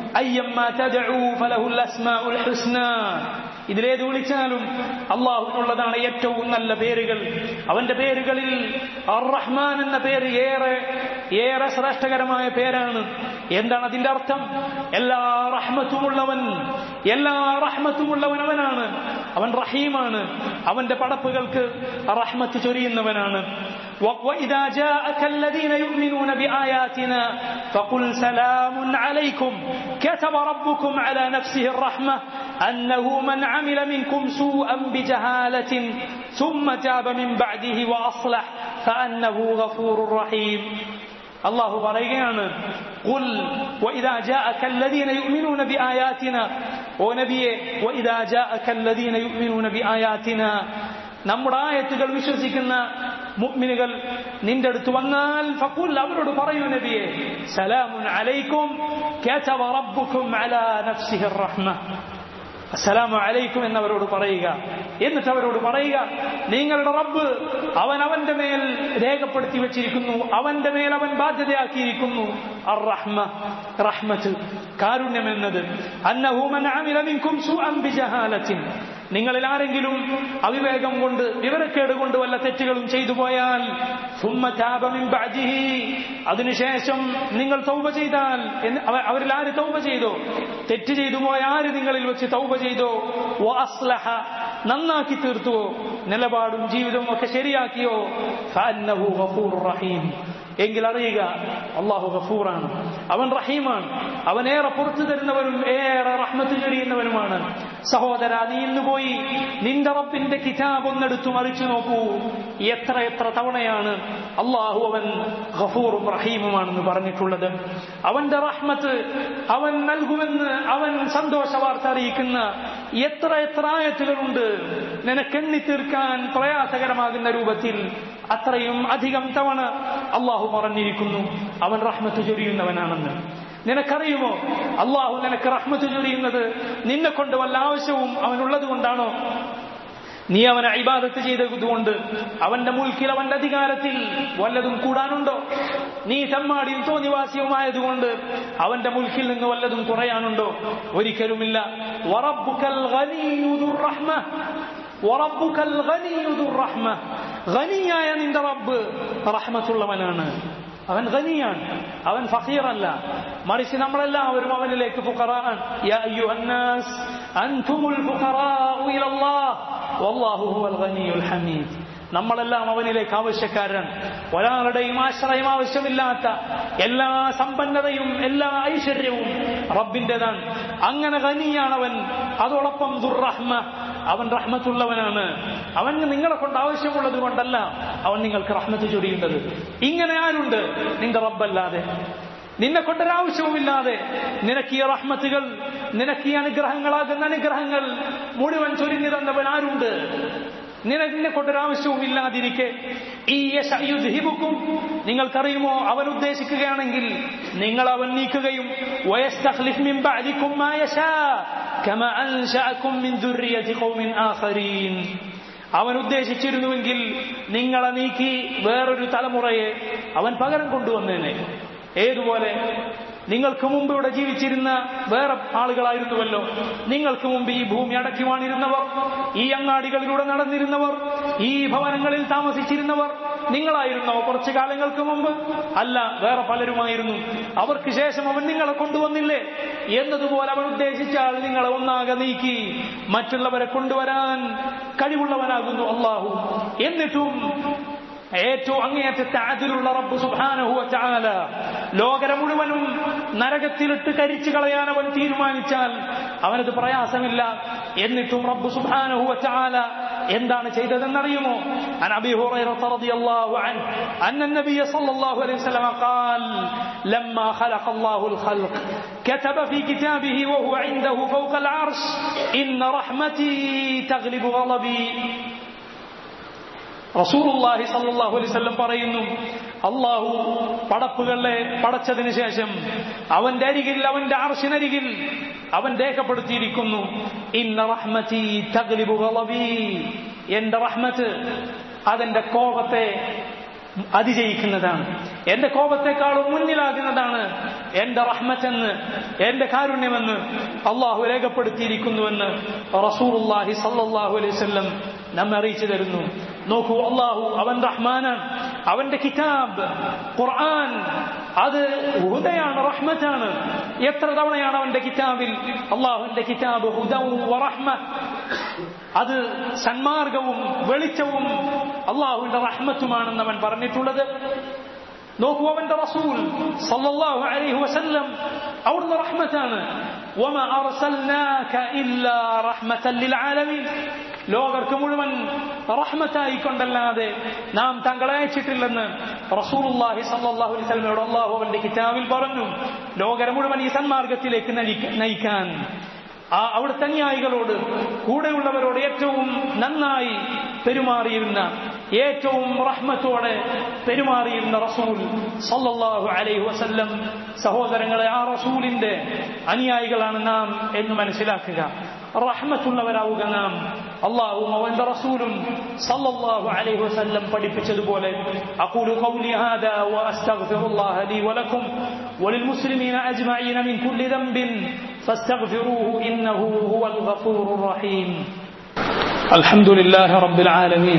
ഇതിലേത് വിളിച്ചാലും അള്ളാഹുവിനുള്ളതാണ് ഏറ്റവും നല്ല പേരുകൾ അവന്റെ പേരുകളിൽ റഹ്മാൻ എന്ന പേര് ഏറെ ഏറെ ശ്രേഷ്ഠകരമായ പേരാണ് എന്താണ് അതിന്റെ അർത്ഥം എല്ലാ റഹ്മത്തുമുള്ളവൻ എല്ലാ റഹ്മത്തുമുള്ളവൻ അവനാണ് അവൻ റഹീമാണ് അവന്റെ പടപ്പുകൾക്ക് റഹ്മത്ത് ചൊരിയുന്നവനാണ് وإذا جاءك الذين يؤمنون بآياتنا فقل سلام عليكم كتب ربكم على نفسه الرحمة أنه من عمل منكم سوءا بجهالة ثم تاب من بعده وأصلح فأنه غفور رحيم الله പറയുകയാണ് قل وإذا جاءك الذين يؤمنون بآياتنا ونبيه وإذا جاءك الذين يؤمنون بآياتنا നമ്മുടെ ആയത്തുകൾ വിശ്വസിക്കുന്ന മുഅ്മിനുകൾ നിന്റെ അടുത്ത് വന്നാൽ ഫഖുൽ അവരോട് പറയൂ നബിയെ സലാമുൻ അലൈക്കും കതബ റബ്ബുക്കും അലാ നഫ്സിഹി റഹ്മ അസ്സലാമു അലൈക്കും എന്നവരോട് പറയുക എന്നിട്ട് അവരോട് പറയുക നിങ്ങളുടെ റബ്ബ് അവൻ അവന്റെ മേൽ രേഖപ്പെടുത്തി വെച്ചിരിക്കുന്നു അവന്റെ മേൽ അവൻ ബാധ്യതയാക്കിയിരിക്കുന്നു അർ റഹ്മ റഹ്മത്ത് കാരുണ്യം എന്നത് അന്നഹു മൻ അമില മിൻകും സുഅൻ ബിജഹാലത്തിൻ നിങ്ങളിൽ ആരെങ്കിലും അവിവേകം കൊണ്ട് വിവരക്കേട് കൊണ്ട് വല്ല തെറ്റുകളും ചെയ്തു പോയാൽ അതിനുശേഷം നിങ്ങൾ തൗബ ചെയ്താൽ അവരിൽ ആര് തൗബ ചെയ്തോ തെറ്റ് ചെയ്തു പോയ ആര് നിങ്ങളിൽ വെച്ച് തൗബ ചെയ്തോ ഓ അസ്ലഹ നന്നാക്കി തീർത്തുവോ നിലപാടും ജീവിതവും ഒക്കെ ശരിയാക്കിയോ റഹീം എങ്കിൽ അറിയുക അള്ളാഹു ഗഫൂറാണ് അവൻ റഹീമാണ് അവൻ ഏറെ പുറത്തു തരുന്നവനും ഏറെ റഹ്മത്ത് ചൊരിയുന്നവനുമാണ് സഹോദര നീ ഇന്ന് പോയി നിന്റെ റബ്ബിന്റെ കിതാബ് ഒന്നെടുത്തു മറിച്ചു നോക്കൂ എത്ര എത്ര തവണയാണ് അള്ളാഹു അവൻ ഗഫൂറും റഹീമുമാണെന്ന് പറഞ്ഞിട്ടുള്ളത് അവന്റെ റഹ്മത്ത് അവൻ നൽകുമെന്ന് അവൻ സന്തോഷ വാർത്ത അറിയിക്കുന്ന എത്ര എത്ര ആയത്തുകളുണ്ട് നിനക്കെണ്ണി തീർക്കാൻ പ്രയാസകരമാകുന്ന രൂപത്തിൽ അത്രയും അധികം തവണ അള്ളാഹു പറഞ്ഞിരിക്കുന്നു അവൻ റഹ്മത്ത് ചൊരിയുന്നവനാണെന്ന് നിനക്കറിയുമോ അള്ളാഹു നിനക്ക് റഹ്മത്ത് ചൊരിയുന്നത് നിന്നെ കൊണ്ട് വല്ല ആവശ്യവും അവനുള്ളത് കൊണ്ടാണോ നീ അവനെ ഇബാദത്ത് ചെയ്തതുകൊണ്ട് അവന്റെ മുൽക്കിൽ അവന്റെ അധികാരത്തിൽ വല്ലതും കൂടാനുണ്ടോ നീ തെമ്മാടിയും തോന്നിവാസിയുമായതുകൊണ്ട് അവന്റെ മുൽക്കിൽ നിന്ന് വല്ലതും കുറയാനുണ്ടോ ഒരിക്കലുമില്ല വറബ്ബുക്കൽ ഗനിയുദുർ റഹ്മ വറബ്ബുക്കൽ ഗനിയുദുർ റഹ്മ ഗനിയായ നിന്റെ റബ്ബ് റഹ്മത്തുള്ളവനാണ് അവൻ ഗനിയാണ് അവൻ ഫഖീറല്ല മറിച്ച് നമ്മളെല്ലാവരും അവനിലേക്ക് ഫുഖറാൻ യാ അയ്യുഹന്നാസ് അൻതുമുൽ ഫുഖറാഉ ഇലല്ലാഹ് വല്ലാഹു ഹുവൽ ഗനിയുൽ ഹമീദ് നമ്മളെല്ലാം അവനിലേക്ക് ആവശ്യക്കാരൻ ഒരാളുടെയും ആശ്രയം ആവശ്യമില്ലാത്ത എല്ലാ സമ്പന്നതയും എല്ലാ ഐശ്വര്യവും റബ്ബിന്റേതാണ് അങ്ങനെ ഖനിയാണവൻ അതോടൊപ്പം ദുർറഹ്മ അവൻ റഹ്മത്തുള്ളവനാണ് അവൻ നിങ്ങളെ കൊണ്ട് ആവശ്യമുള്ളത് കൊണ്ടല്ല അവൻ നിങ്ങൾക്ക് റഹ്മത്ത് ചൊരിയുന്നത് ഇങ്ങനെ ആരുണ്ട് നിന്റെ റബ്ബല്ലാതെ നിന്നെ കൊണ്ടൊരാവശ്യവുമില്ലാതെ നിനക്ക് ഈ റഹ്മത്തുകൾ നിനക്ക് ഈ അനുഗ്രഹങ്ങളാകുന്ന അനുഗ്രഹങ്ങൾ മുഴുവൻ ചൊരിഞ്ഞു തന്നവൻ ആരുണ്ട് നിന്നെ കൊണ്ടൊരാവശ്യവും ഇല്ലാതിരിക്കെ ഈ യുദ്ധിബുക്കും നിങ്ങൾക്കറിയുമോ അവൻ ഉദ്ദേശിക്കുകയാണെങ്കിൽ നിങ്ങൾ അവൻ നീക്കുകയും അവൻ ഉദ്ദേശിച്ചിരുന്നുവെങ്കിൽ നിങ്ങളെ നീക്കി വേറൊരു തലമുറയെ അവൻ പകരം കൊണ്ടുവന്നേനെ ഏതുപോലെ നിങ്ങൾക്ക് മുമ്പ് ഇവിടെ ജീവിച്ചിരുന്ന വേറെ ആളുകളായിരുന്നുവല്ലോ നിങ്ങൾക്ക് മുമ്പ് ഈ ഭൂമി അടക്കി വാണിരുന്നവർ ഈ അങ്ങാടികളിലൂടെ നടന്നിരുന്നവർ ഈ ഭവനങ്ങളിൽ താമസിച്ചിരുന്നവർ നിങ്ങളായിരുന്നോ കുറച്ചു കാലങ്ങൾക്ക് മുമ്പ് അല്ല വേറെ പലരുമായിരുന്നു അവർക്ക് ശേഷം അവൻ നിങ്ങളെ കൊണ്ടുവന്നില്ലേ എന്നതുപോലെ അവൻ ഉദ്ദേശിച്ചാൽ നിങ്ങളെ ഒന്നാകെ നീക്കി മറ്റുള്ളവരെ കൊണ്ടുവരാൻ കഴിവുള്ളവനാകുന്നു അള്ളാഹു എന്നിട്ടും ഏറ്റവും അങ്ങേയറ്റത്തെ അതിലുള്ള റബ്ബ് സുബാനഹുവ ചാല ലോകര മുഴുവനും നരകത്തിലിട്ട് കരിച്ചു കളയാൻ അവൻ തീരുമാനിച്ചാൽ അവനത് പ്രയാസമില്ല എന്നിട്ടും റബ്ബ് സുബാനഹുവ ചാല എന്താണ് ചെയ്തതെന്നറിയുമോ عن ابي هريره رضي الله عنه ان النبي صلى الله عليه وسلم قال لما خلق الله الخلق كتب في كتابه وهو عنده فوق العرش ان رحمتي تغلب غضبي റസൂറുല്ലാഹി സല്ലാഹു അലൈവല്ലം പറയുന്നു അള്ളാഹു പടപ്പുകളെ പടച്ചതിന് ശേഷം അവന്റെ അരികിൽ അവന്റെ അർഷിനരികിൽ അവൻ രേഖപ്പെടുത്തിയിരിക്കുന്നു ഇന്ന റഹ്മതി തഗ്ലിബു ഗളബി എന്റെ റഹ്മത്ത് അതെന്റെ കോപത്തെ അതിജയിക്കുന്നതാണ് എന്റെ കോപത്തെക്കാളും മുന്നിലാകുന്നതാണ് എന്റെ റഹ്മത്തെന്ന് എന്റെ കാരുണ്യമെന്ന് അള്ളാഹു രേഖപ്പെടുത്തിയിരിക്കുന്നുവെന്ന് റസൂറുല്ലാഹി സല്ലാഹു അലൈവല്ലം നമ്മെ അറിയിച്ചു തരുന്നു നോക്കൂ അള്ളാഹു അവൻ റഹ്മാനാണ് അവന്റെ കിതാബ് ഖുർആൻ അത് ഹുദയാണ് റഹ്മത്താണ് എത്ര തവണയാണ് അവന്റെ കിതാബിൽ അള്ളാഹുവിന്റെ കിതാബ് ഹുദവും റഹ്മ അത് സന്മാർഗവും വെളിച്ചവും അള്ളാഹുവിന്റെ റഹ്മത്തുമാണെന്ന് അവൻ പറഞ്ഞിട്ടുള്ളത് നോക്കൂ അവന്റെ റസൂൽ സല്ലല്ലാഹു അലൈഹി വസല്ലം അവിടുന്ന് റഹ്മത്താണ് വമ അർസൽനാക ഇല്ലാ റഹ്മതൻ ലിൽ ആലമീൻ ലോകർക്ക് മുഴുവൻ റഹ്മത്തായി കൊണ്ടല്ലാതെ നാം തങ്ങളെ അയച്ചിട്ടില്ലെന്ന് റസൂലുള്ളാഹി സല്ലല്ലാഹു അലൈഹി വസല്ലമയോട് അള്ളാഹു അവന്റെ കിതാബിൽ പറഞ്ഞു ലോകരെ മുഴുവൻ ഈ സന്മാർഗത്തിലേക്ക് നയിക്കാൻ ആ അവിടുത്തെ അനുയായികളോട് കൂടെയുള്ളവരോട് ഏറ്റവും നന്നായി പെരുമാറിയിരുന്ന ഏറ്റവും റഹ്മത്തോടെ പെരുമാറിയിരുന്ന റസൂൽ സല്ലല്ലാഹു അലൈഹി വസല്ലം സഹോദരങ്ങളെ ആ റസൂലിന്റെ അനുയായികളാണ് നാം എന്ന് മനസ്സിലാക്കുക റഹ്മത്തുള്ളവരാവുക നാം അള്ളാഹും അവന്റെ റസൂലും സല്ലല്ലാഹു അലൈഹി വസല്ലം പഠിപ്പിച്ചതുപോലെ അഖൂലു ഖൗലി ഹാദാ വഅസ്തഗ്ഫിറുല്ലാഹ ലി വലക്കും وللمسلمين أجمعين من كل ذنب فاستغفروه إنه هو الغفور الرحيم الحمد لله رب العالمين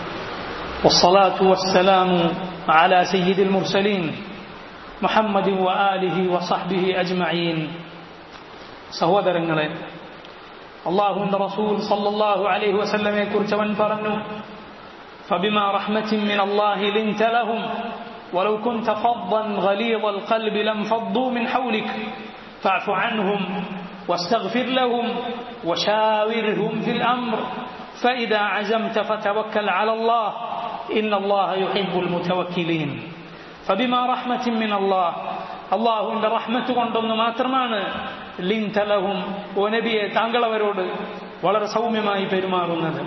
والصلاة والسلام على سيد المرسلين محمد وآله وصحبه أجمعين സഹോദരങ്ങളെ അള്ളാഹുവിന്റെ റസൂൽ സല്ലല്ലാഹു അലൈഹി വസല്ലമയെ കുറിച്ച് അവൻ പറഞ്ഞു فبما رحمة من الله لنت لهم ولو كنت فظا غليظ القلب لانفضوا من حولك فاعف عنهم واستغفر لهم وشاورهم في الأمر فإذا عزمت فتوكل على الله إن الله يحب المتوكلين فبما رحمة من الله അള്ളാഹുവിന്റെ റഹ്മത്ത് കൊണ്ടൊന്ന് മാത്രമാണ് ലിൻതലഹും ഓ നബിയെ താങ്കൾ അവരോട് വളരെ സൗമ്യമായി പെരുമാറുന്നത്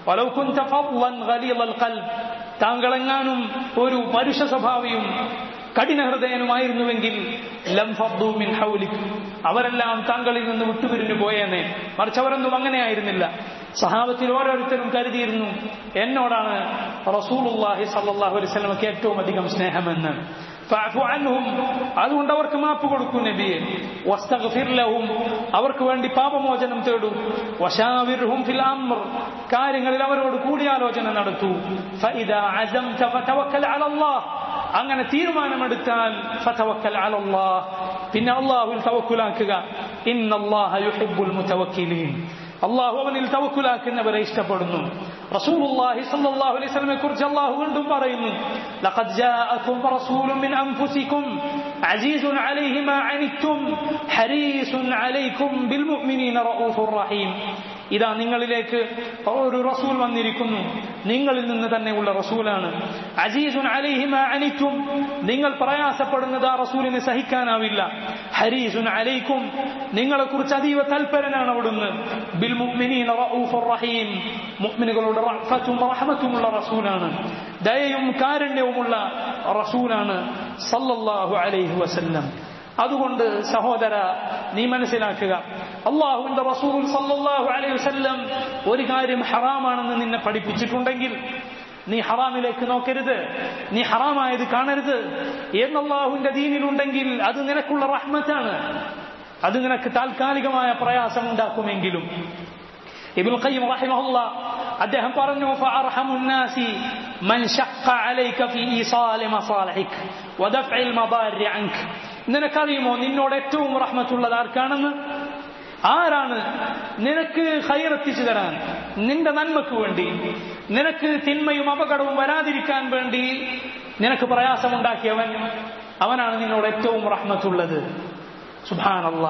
താങ്കളെങ്ങാനും ഒരു പരുഷ സ്വഭാവിയും കഠിന ഹൃദയനുമായിരുന്നുവെങ്കിൽ ലം മിൻ ഹൗലിക് അവരെല്ലാം താങ്കളിൽ നിന്ന് വിട്ടുപിരിഞ്ഞു പോയേനെ മറിച്ച് അവരൊന്നും അങ്ങനെയായിരുന്നില്ല സഹാബത്തിൽ ഓരോരുത്തരും കരുതിയിരുന്നു എന്നോടാണ് റസൂലുല്ലാഹി സല്ലാഹു അലൈഹി സ്വലമക്ക് ഏറ്റവും അധികം സ്നേഹമെന്ന് അതുകൊണ്ട് അവർക്ക് മാപ്പ് കൊടുക്കൂ നബിയെ വസ്തഗ്ഫിർലഹും അവർക്ക് വേണ്ടി പാപമോചനം തേടൂ വശാവിർഹും ഫിൽ അംർ കാര്യങ്ങളിൽ അവരോട് കൂടിയാലോചന നടത്തൂ ഫഇദാ അസംത ഫതവക്കൽ അലല്ലാഹ് അങ്ങനെ തീരുമാനമെടുത്താൽ ഫതവക്കൽ അലല്ലാഹ് പിന്നെ അള്ളാഹുവിൽ തവക്കുലാക്കുക ഇന്നല്ലാഹ യുഹിബ്ബുൽ മുതവക്കിലീൻ അള്ളാഹു അവനിൽ തവക്കുലാക്കുന്നവരെ ഇഷ്ടപ്പെടുന്നു റസൂലുള്ളാഹി സ്വല്ലല്ലാഹു അലൈഹി വസല്ലമയെ കുറിച്ച് അള്ളാഹു വീണ്ടും പറയുന്നു ലഖദ് ജാഅകും റസൂലുൻ മിൻ അൻഫുസികും അസീസുൻ അലൈഹി മാ അനിത്തും ഹരീസുൻ അലൈക്കും ബിൽ മുഅ്മിനീന റഊഫുർ റഹീം ഇതാ നിങ്ങളിലേക്ക് ഒരു റസൂൽ വന്നിരിക്കുന്നു നിങ്ങളിൽ നിന്ന് തന്നെയുള്ള റസൂലാണ് അസീസുൻ അലൈഹി മാ അനിത്തും നിങ്ങൾ പ്രയാസപ്പെടുന്നത് ആ റസൂലിനെ സഹിക്കാനാവില്ല ഹരീസുൻ അലൈക്കും നിങ്ങളെ കുറിച്ച് അതീവ തൽപരനാണ് അവിടുന്ന് ബിൽ മുഅ്മിനീന റഊഫുർ റഹീം മുഅ്മിനുകളുടെ റഹ്ഫത്തും റഹ്മത്തുമുള്ള റസൂലാണ് ദയയും കാരുണ്യവുമുള്ള റസൂലാണ് സല്ലല്ലാഹു അലൈഹി വസല്ലം അതുകൊണ്ട് സഹോദര നീ മനസ്സിലാക്കുക അള്ളാഹുവിന്റെ റസൂൽ സല്ലല്ലാഹു അലൈഹി വസല്ലം ഒരു കാര്യം ഹറാമാണെന്ന് നിന്നെ പഠിപ്പിച്ചിട്ടുണ്ടെങ്കിൽ നീ ഹറാമിലേക്ക് നോക്കരുത് നീ ഹറാമായത് കാണരുത് എന്നല്ലാഹുവിന്റെ ദീനിലുണ്ടെങ്കിൽ അത് നിനക്കുള്ള റഹ്മത്താണ് അത് നിനക്ക് താൽക്കാലികമായ പ്രയാസം ഉണ്ടാക്കുമെങ്കിലും ഇബ്നു ഖയ്യിം റഹിമഹുല്ല അദ്ദേഹം പറഞ്ഞു ഫഅർഹമു الناس من شق عليك في ايصال مصالحك ودفع المضار عنك നിനക്കറിയുമോ നിന്നോട് ഏറ്റവും റഹ്മത്തുള്ളത് ആർക്കാണെന്ന് ആരാണ് നിനക്ക് ഹൈറെത്തിച്ചു തരാൻ നിന്റെ നന്മക്ക് വേണ്ടി നിനക്ക് തിന്മയും അപകടവും വരാതിരിക്കാൻ വേണ്ടി നിനക്ക് പ്രയാസമുണ്ടാക്കിയവൻ അവനാണ് നിന്നോട് ഏറ്റവും റഹ്മത്തുള്ളത് സുഭാനല്ല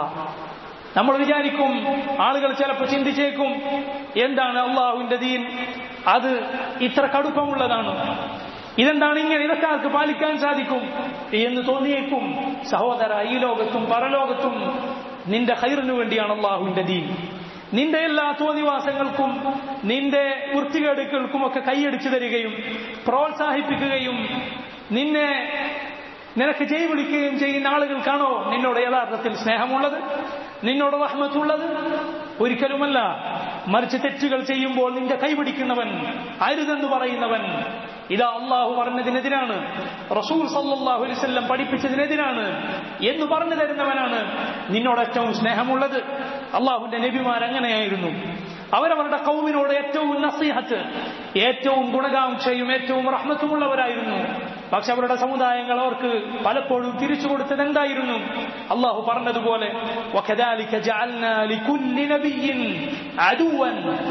നമ്മൾ വിചാരിക്കും ആളുകൾ ചിലപ്പോൾ ചിന്തിച്ചേക്കും എന്താണ് അള്ളാഹുവിന്റെ ദീൻ അത് ഇത്ര കടുപ്പമുള്ളതാണ് ഇതെന്താണ് ഇങ്ങനെ ഇതൊക്കെ ആർക്ക് പാലിക്കാൻ സാധിക്കും എന്ന് തോന്നിയേക്കും സഹോദര ഈ ലോകത്തും പരലോകത്തും നിന്റെ ഹൈറിനു വേണ്ടിയാണ് അള്ളാഹുവിന്റെ ദീൻ നിന്റെ എല്ലാ തോന്നിവാസങ്ങൾക്കും നിന്റെ വൃത്തികേടുക്കൾക്കും ഒക്കെ കൈയടിച്ചു തരികയും പ്രോത്സാഹിപ്പിക്കുകയും നിന്നെ നിനക്ക് ജയ് വിളിക്കുകയും ചെയ്യുന്ന ആളുകൾക്കാണോ നിന്നോട് യഥാർത്ഥത്തിൽ സ്നേഹമുള്ളത് നിന്നോട് റഹ്മത്തുള്ളത് ഒരിക്കലുമല്ല മറിച്ച് തെറ്റുകൾ ചെയ്യുമ്പോൾ നിന്റെ കൈപിടിക്കുന്നവൻ അരുതെന്ന് പറയുന്നവൻ ഇതാ അള്ളാഹു പറഞ്ഞതിനെതിരാണ് റസൂൽ സല്ലാഹു അലൈവല്ലം പഠിപ്പിച്ചതിനെതിരാണ് എന്ന് പറഞ്ഞു തരുന്നവനാണ് നിന്നോട് ഏറ്റവും സ്നേഹമുള്ളത് അള്ളാഹുവിന്റെ നബിമാർ അങ്ങനെയായിരുന്നു അവരവരുടെ കൗമിനോട് ഏറ്റവും നസീഹത്ത് ഏറ്റവും ഗുണകാംക്ഷയും ഏറ്റവും റഹ്മത്തുമുള്ളവരായിരുന്നു പക്ഷെ അവരുടെ സമുദായങ്ങൾ അവർക്ക് പലപ്പോഴും തിരിച്ചു കൊടുത്തത് എന്തായിരുന്നു അള്ളാഹു പറഞ്ഞതുപോലെ وكذلك جعلنا لكل نبي عدوا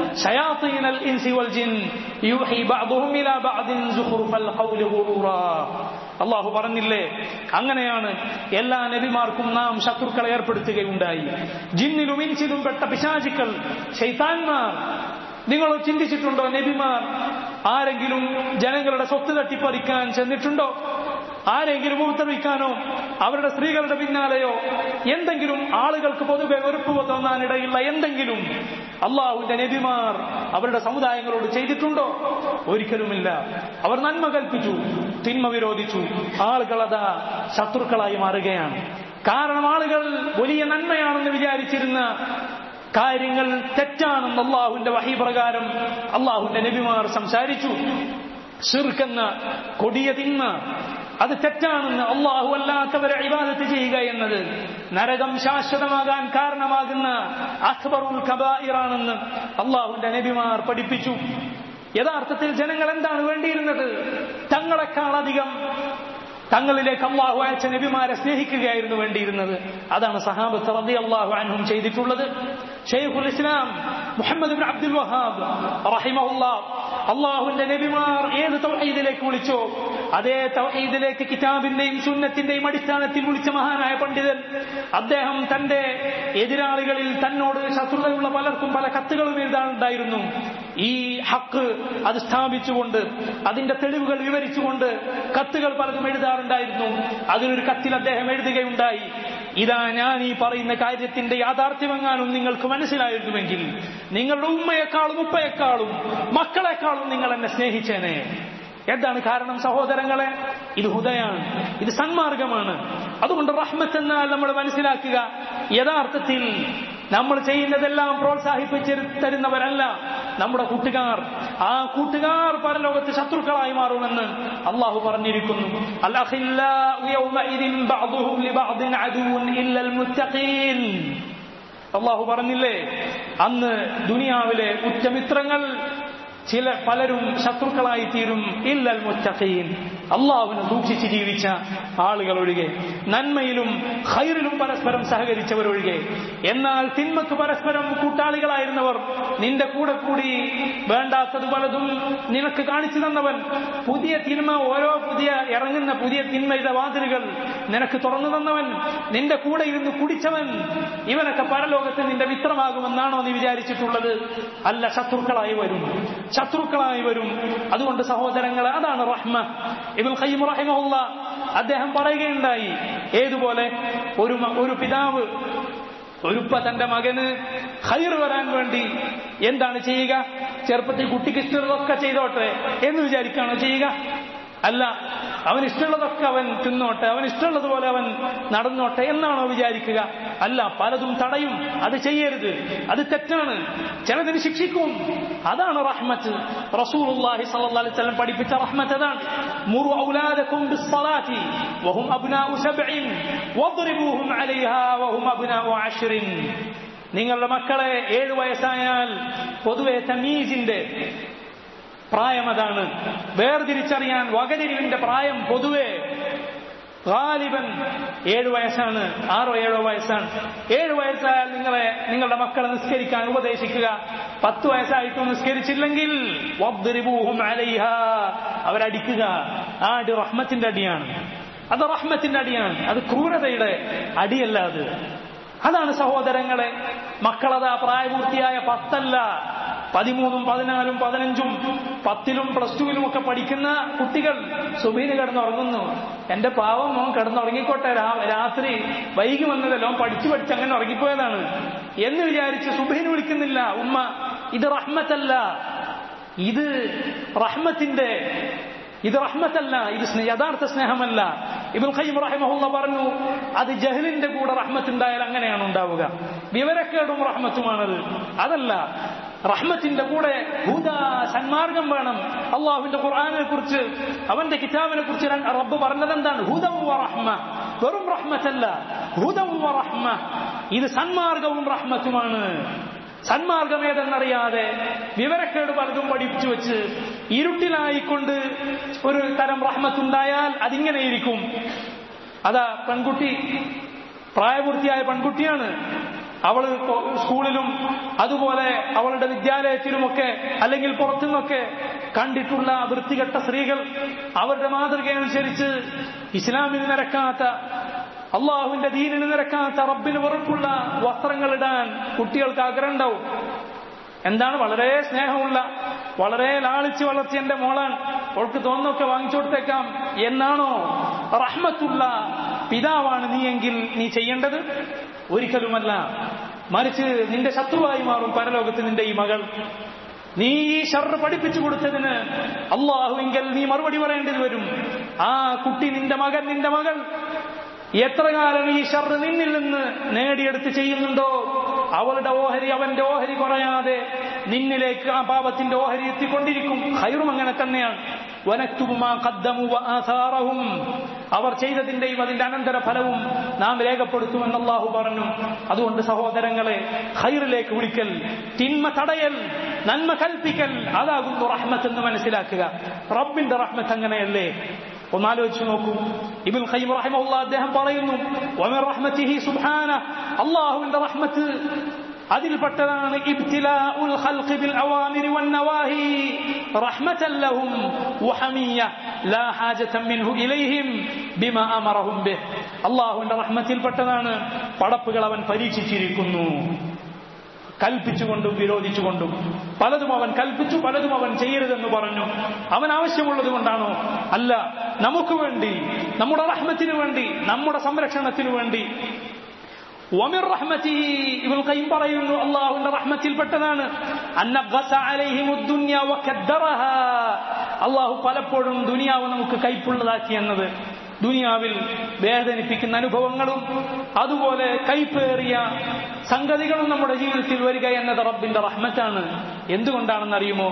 شياطين الإنس والجن يوحي بعضهم إلى بعض زخرف القول غرورا അള്ളാഹു പറഞ്ഞില്ലേ അങ്ങനെയാണ് എല്ലാ നബിമാർക്കും നാം ശത്രുക്കളെ ഏർപ്പെടുത്തുകയുണ്ടായി ജിന്നിലും ഇൻസിലും പെട്ട പിശാചിക്കൾ ശൈത്താൻമാർ നിങ്ങൾ ചിന്തിച്ചിട്ടുണ്ടോ നബിമാർ ആരെങ്കിലും ജനങ്ങളുടെ സ്വത്ത് തട്ടിപ്പറിക്കാൻ ചെന്നിട്ടുണ്ടോ ആരെങ്കിലും ഉപദ്രവിക്കാനോ അവരുടെ സ്ത്രീകളുടെ പിന്നാലെയോ എന്തെങ്കിലും ആളുകൾക്ക് പൊതുവെ വെറുപ്പ് തോന്നാനിടയുള്ള എന്തെങ്കിലും അള്ളാഹുവിന്റെ നബിമാർ അവരുടെ സമുദായങ്ങളോട് ചെയ്തിട്ടുണ്ടോ ഒരിക്കലുമില്ല അവർ നന്മ കൽപ്പിച്ചു തിന്മ വിരോധിച്ചു ആളുകൾ അതാ ശത്രുക്കളായി മാറുകയാണ് കാരണം ആളുകൾ വലിയ നന്മയാണെന്ന് വിചാരിച്ചിരുന്ന കാര്യങ്ങൾ തെറ്റാണെന്ന് അള്ളാഹുവിന്റെ വഹി പ്രകാരം അള്ളാഹുവിന്റെ നബിമാർ സംസാരിച്ചു ഷിർക്കെന്ന കൊടിയ തിന്മ അത് തെറ്റാണെന്ന് അള്ളാഹു അല്ലാത്തവരെ ഇബാദത്ത് ചെയ്യുക എന്നത് നരകം ശാശ്വതമാകാൻ കാരണമാകുന്ന അക്ബറുൽ കബായിറാണെന്ന് അള്ളാഹുവിന്റെ നബിമാർ പഠിപ്പിച്ചു യഥാർത്ഥത്തിൽ ജനങ്ങൾ എന്താണ് വേണ്ടിയിരുന്നത് തങ്ങളെക്കാളധികം തങ്ങളിലേക്ക് അള്ളാഹു അയച്ച നബിമാരെ സ്നേഹിക്കുകയായിരുന്നു വേണ്ടിയിരുന്നത് അതാണ് സഹാബത്ത് റബി അള്ളാഹു അൻഹും ചെയ്തിട്ടുള്ളത് ഷെയ്ഖുൽ ഇസ്ലാം മുഹമ്മദ് ബിൻ അബ്ദുൽ വഹാബ് റഹിമഹുല്ല അള്ളാഹുവിന്റെ നബിമാർ ഏത് തൗഹീദിലേക്ക് വിളിച്ചോ അതേ തൗഹീദിലേക്ക് കിതാബിന്റെയും സുന്നത്തിന്റെയും അടിസ്ഥാനത്തിൽ വിളിച്ച മഹാനായ പണ്ഡിതൻ അദ്ദേഹം തന്റെ എതിരാളികളിൽ തന്നോട് ശത്രുതയുള്ള പലർക്കും പല കത്തുകളും എഴുതാനുണ്ടായിരുന്നു ഈ ഹക്ക് അത് സ്ഥാപിച്ചുകൊണ്ട് അതിന്റെ തെളിവുകൾ വിവരിച്ചുകൊണ്ട് കത്തുകൾ പലതും എഴുതാറുണ്ടായിരുന്നു അതിനൊരു കത്തിൽ അദ്ദേഹം എഴുതുകയുണ്ടായി ഇതാ ഞാൻ ഈ പറയുന്ന കാര്യത്തിന്റെ യാഥാർത്ഥ്യമെങ്ങാനും നിങ്ങൾക്ക് മനസ്സിലായിരുന്നുവെങ്കിൽ നിങ്ങളുടെ ഉമ്മയെക്കാളും ഉപ്പയെക്കാളും മക്കളെക്കാളും നിങ്ങൾ എന്നെ സ്നേഹിച്ചേനെ എന്താണ് കാരണം സഹോദരങ്ങളെ ഇത് ഹുദയാണ് ഇത് സന്മാർഗമാണ് അതുകൊണ്ട് റഹ്മത്ത് എന്നാൽ നമ്മൾ മനസ്സിലാക്കുക യഥാർത്ഥത്തിൽ നമ്മൾ ചെയ്യുന്നതെല്ലാം പ്രോത്സാഹിപ്പിച്ച് തരുന്നവരല്ല നമ്മുടെ കൂട്ടുകാർ ആ കൂട്ടുകാർ പരലോകത്ത് ശത്രുക്കളായി മാറുമെന്ന് അള്ളാഹു പറഞ്ഞിരിക്കുന്നു അള്ളാഹു പറഞ്ഞില്ലേ അന്ന് ദുനിയാവിലെ ഉറ്റമിത്രങ്ങൾ ചില പലരും ശത്രുക്കളായി തീരും ഇല്ലൽ മുത്തഖീൻ അള്ളാഹുവിനെ സൂക്ഷിച്ച് ജീവിച്ച ആളുകൾ ഒഴികെ നന്മയിലും ഹൈറിലും പരസ്പരം സഹകരിച്ചവരൊഴികെ എന്നാൽ തിന്മക്ക് പരസ്പരം കൂട്ടാളികളായിരുന്നവർ നിന്റെ കൂടെ കൂടി വേണ്ടാത്തത് പലതും നിനക്ക് കാണിച്ചു തന്നവൻ പുതിയ തിന്മ ഓരോ പുതിയ ഇറങ്ങുന്ന പുതിയ തിന്മയുടെ വാതിലുകൾ നിനക്ക് തുറന്നു തന്നവൻ നിന്റെ കൂടെ ഇരുന്ന് കുടിച്ചവൻ ഇവനൊക്കെ പരലോകത്ത് നിന്റെ മിത്രമാകുമെന്നാണോ നീ വിചാരിച്ചിട്ടുള്ളത് അല്ല ശത്രുക്കളായി വരും ശത്രുക്കളായി വരും അതുകൊണ്ട് സഹോദരങ്ങളെ അതാണ് റഹ്മ ഇബുൽ ഖയ്യിം റഹിമഹുല്ല അദ്ദേഹം പറയുകയുണ്ടായി ഏതുപോലെ ഒരു ഒരു പിതാവ് ഒരുപ്പ തന്റെ മകന് ഹൈർ വരാൻ വേണ്ടി എന്താണ് ചെയ്യുക ചെറുപ്പത്തിൽ കുട്ടിക്ക് ഇഷ്ടമുള്ളതൊക്കെ ചെയ്തോട്ടെ എന്ന് വിചാരിക്കുകയാണോ ചെയ്യുക അല്ല അവൻ ഇഷ്ടമുള്ളതൊക്കെ അവൻ തിന്നോട്ടെ അവൻ ഇഷ്ടമുള്ളതുപോലെ അവൻ നടന്നോട്ടെ എന്നാണോ വിചാരിക്കുക അല്ല പലതും തടയും അത് ചെയ്യരുത് അത് തെറ്റാണ് ചിലതിന് ശിക്ഷിക്കും അതാണ് റഹ്മത്ത് റസൂലുള്ളാഹി സ്വല്ലല്ലാഹു അലൈഹി വസല്ലം പഠിപ്പിച്ച റഹ്മത്ത് അതാണ് മുറു ഔലാദകും ബിസ്സലാത്തി വഹും അബ്നാഉ സബ്ഇൻ വദ്രിബൂഹും അലൈഹാ വഹും അബ്നാഉ അശ്റിൻ നിങ്ങളുടെ മക്കളെ ഏഴു വയസ്സായാൽ പൊതുവെ തമീസിന്റെ പ്രായം അതാണ് വേർതിരിച്ചറിയാൻ വകതിരിവിന്റെ പ്രായം പൊതുവെ ഗാലിബൻ ഏഴു വയസ്സാണ് ആറോ ഏഴോ വയസ്സാണ് ഏഴു വയസ്സായാൽ നിങ്ങളെ നിങ്ങളുടെ മക്കളെ നിസ്കരിക്കാൻ ഉപദേശിക്കുക പത്ത് വയസ്സായിട്ടും നിസ്കരിച്ചില്ലെങ്കിൽ വദ്രിബൂഹും അലൈഹാ അവരടിക്കുക ആ അടി റഹ്മത്തിന്റെ അടിയാണ് അത് റഹ്മത്തിന്റെ അടിയാണ് അത് ക്രൂരതയുടെ അടിയല്ല അത് അതാണ് സഹോദരങ്ങളെ മക്കളതാ പ്രായപൂർത്തിയായ പത്തല്ല പതിമൂന്നും പതിനാലും പതിനഞ്ചും പത്തിലും പ്ലസ് ടുവിലും ഒക്കെ പഠിക്കുന്ന കുട്ടികൾ സുബീന് കിടന്നുറങ്ങുന്നു എന്റെ പാവം മോൻ കിടന്നുറങ്ങിക്കോട്ടെ രാത്രി വൈകി വന്നതല്ലോ പഠിച്ചു പഠിച്ച് അങ്ങനെ ഉറങ്ങിപ്പോയതാണ് എന്ന് വിചാരിച്ച് സുബീന് വിളിക്കുന്നില്ല ഉമ്മ ഇത് റഹ്മത്തല്ല ഇത് റഹ്മത്തിന്റെ ഇത് റഹ്മത്തല്ല ഇത് യഥാർത്ഥ സ്നേഹമല്ല ഇബുൽ ഖയ്യിം റഹിമഹുല്ല പറഞ്ഞു അത് ജഹലിന്റെ കൂടെ റഹ്മത്തുണ്ടായാൽ അങ്ങനെയാണ് ഉണ്ടാവുക വിവരക്കേടും റഹ്മത്തുമാണത് അതല്ല റഹ്മത്തിന്റെ കൂടെ ഹുദ സന്മാർഗം വേണം അള്ളാഹുവിന്റെ ഖുർആാനെ കുറിച്ച് അവന്റെ കിതാബിനെ കുറിച്ച് റബ്ബ് പറഞ്ഞത് എന്താണ് ഹുദവും റഹ്മ വെറും റഹ്മത്തല്ല ഹുദവും റഹ്മ ഇത് സന്മാർഗവും റഹ്മത്തുമാണ് സന്മാർഗം ഏതെന്നറിയാതെ വിവരക്കേട് പലതും പഠിപ്പിച്ചു വെച്ച് ഇരുട്ടിലായിക്കൊണ്ട് ഒരു തരം റഹ്മത്തുണ്ടായാൽ അതിങ്ങനെയിരിക്കും അതാ പെൺകുട്ടി പ്രായപൂർത്തിയായ പെൺകുട്ടിയാണ് അവള് സ്കൂളിലും അതുപോലെ അവളുടെ വിദ്യാലയത്തിലുമൊക്കെ അല്ലെങ്കിൽ പുറത്തുനിന്നൊക്കെ കണ്ടിട്ടുള്ള വൃത്തികെട്ട സ്ത്രീകൾ അവരുടെ മാതൃകയനുസരിച്ച് ഇസ്ലാമിന് നിരക്കാത്ത അള്ളാഹുവിന്റെ ദീനിന് നിരക്കാത്ത റബ്ബിന് വെറുപ്പുള്ള വസ്ത്രങ്ങൾ ഇടാൻ കുട്ടികൾക്ക് ആഗ്രഹം ഉണ്ടാവും എന്താണ് വളരെ സ്നേഹമുള്ള വളരെ ലാളിച്ച് വളർത്തിയ എന്റെ മോളാണ് അവൾക്ക് തോന്നൊക്കെ വാങ്ങിച്ചു കൊടുത്തേക്കാം എന്നാണോ റഹ്മത്തുള്ള പിതാവാണ് നീ എങ്കിൽ നീ ചെയ്യേണ്ടത് ഒരിക്കലുമല്ല മറിച്ച് നിന്റെ ശത്രുവായി മാറും പരലോകത്ത് നിന്റെ ഈ മകൾ നീ ഈ ഷർ പഠിപ്പിച്ചു കൊടുത്തതിന് അള്ളാഹുവിങ്കൽ നീ മറുപടി പറയേണ്ടത് വരും ആ കുട്ടി നിന്റെ മകൻ നിന്റെ മകൾ എത്ര കാലം ഈ ഷർ നിന്നിൽ നിന്ന് നേടിയെടുത്ത് ചെയ്യുന്നുണ്ടോ അവളുടെ ഓഹരി അവന്റെ ഓഹരി കുറയാതെ നിന്നിലേക്ക് ആ പാപത്തിന്റെ ഓഹരി എത്തിക്കൊണ്ടിരിക്കും ഹൈറും അങ്ങനെ തന്നെയാണ് അവർ ചെയ്തതിന്റെയും അതിന്റെ അനന്തര ഫലവും നാം രേഖപ്പെടുത്തുമെന്ന് അള്ളാഹു പറഞ്ഞു അതുകൊണ്ട് സഹോദരങ്ങളെ ഹൈറിലേക്ക് വിളിക്കൽ തിന്മ തടയൽ നന്മ കൽപ്പിക്കൽ അതാകുന്നു റഹ്മത്ത് എന്ന് മനസ്സിലാക്കുക റബ്ബിന്റെ റഹ്മത്ത് അങ്ങനെയല്ലേ ഒന്നാലോചിച്ച് നോക്കൂ ഇബിൻ ഖയ്യിം റഹിമഹുള്ള അദ്ദേഹം പറയുന്നു വമിൻ റഹ്മത്തിഹി സുബ്ഹാന അല്ലാഹുവിന്റെ റഹ്മത്ത് അതിൽപ്പെട്ടതാണ് ഇബ്തിലാഉൽ ഖൽഖി ബിൽ അവാമിരി വൻ നവാഹി റഹ്മതൻ ലഹും വഹമിയ ലാ ഹാജത മിൻഹു ഇലൈഹിം ബിമാ അമറഹും ബിഹ് അല്ലാഹുവിന്റെ റഹ്മത്തിൽപ്പെട്ടതാണ് പടപ്പുകൾ അവൻ പരീക്ഷിച്ചിരിക്കുന്നു കൽപ്പിച്ചുകൊണ്ടും വിരോധിച്ചുകൊണ്ടും പലതും അവൻ കൽപ്പിച്ചു പലതും അവൻ ചെയ്യരുതെന്ന് പറഞ്ഞു അവൻ ആവശ്യമുള്ളത് കൊണ്ടാണോ അല്ല നമുക്ക് വേണ്ടി നമ്മുടെ റഹ്മത്തിനു വേണ്ടി നമ്മുടെ സംരക്ഷണത്തിനു വേണ്ടി ومن رحمته ابن القيم പറയുന്നു അള്ളാഹുവിന്റെ റഹ്മത്തിൽപ്പെട്ടതാണ് അള്ളാഹു പലപ്പോഴും ദുനിയാവ് നമുക്ക് കൈപ്പുള്ളതാക്കി എന്നത് ദുനിയാവിൽ വേദനിപ്പിക്കുന്ന അനുഭവങ്ങളും അതുപോലെ കൈപ്പേറിയ സംഗതികളും നമ്മുടെ ജീവിതത്തിൽ വരിക എന്നത് റബ്ബിന്റെ റഹ്മത്താണ് എന്തുകൊണ്ടാണെന്ന് അറിയുമോ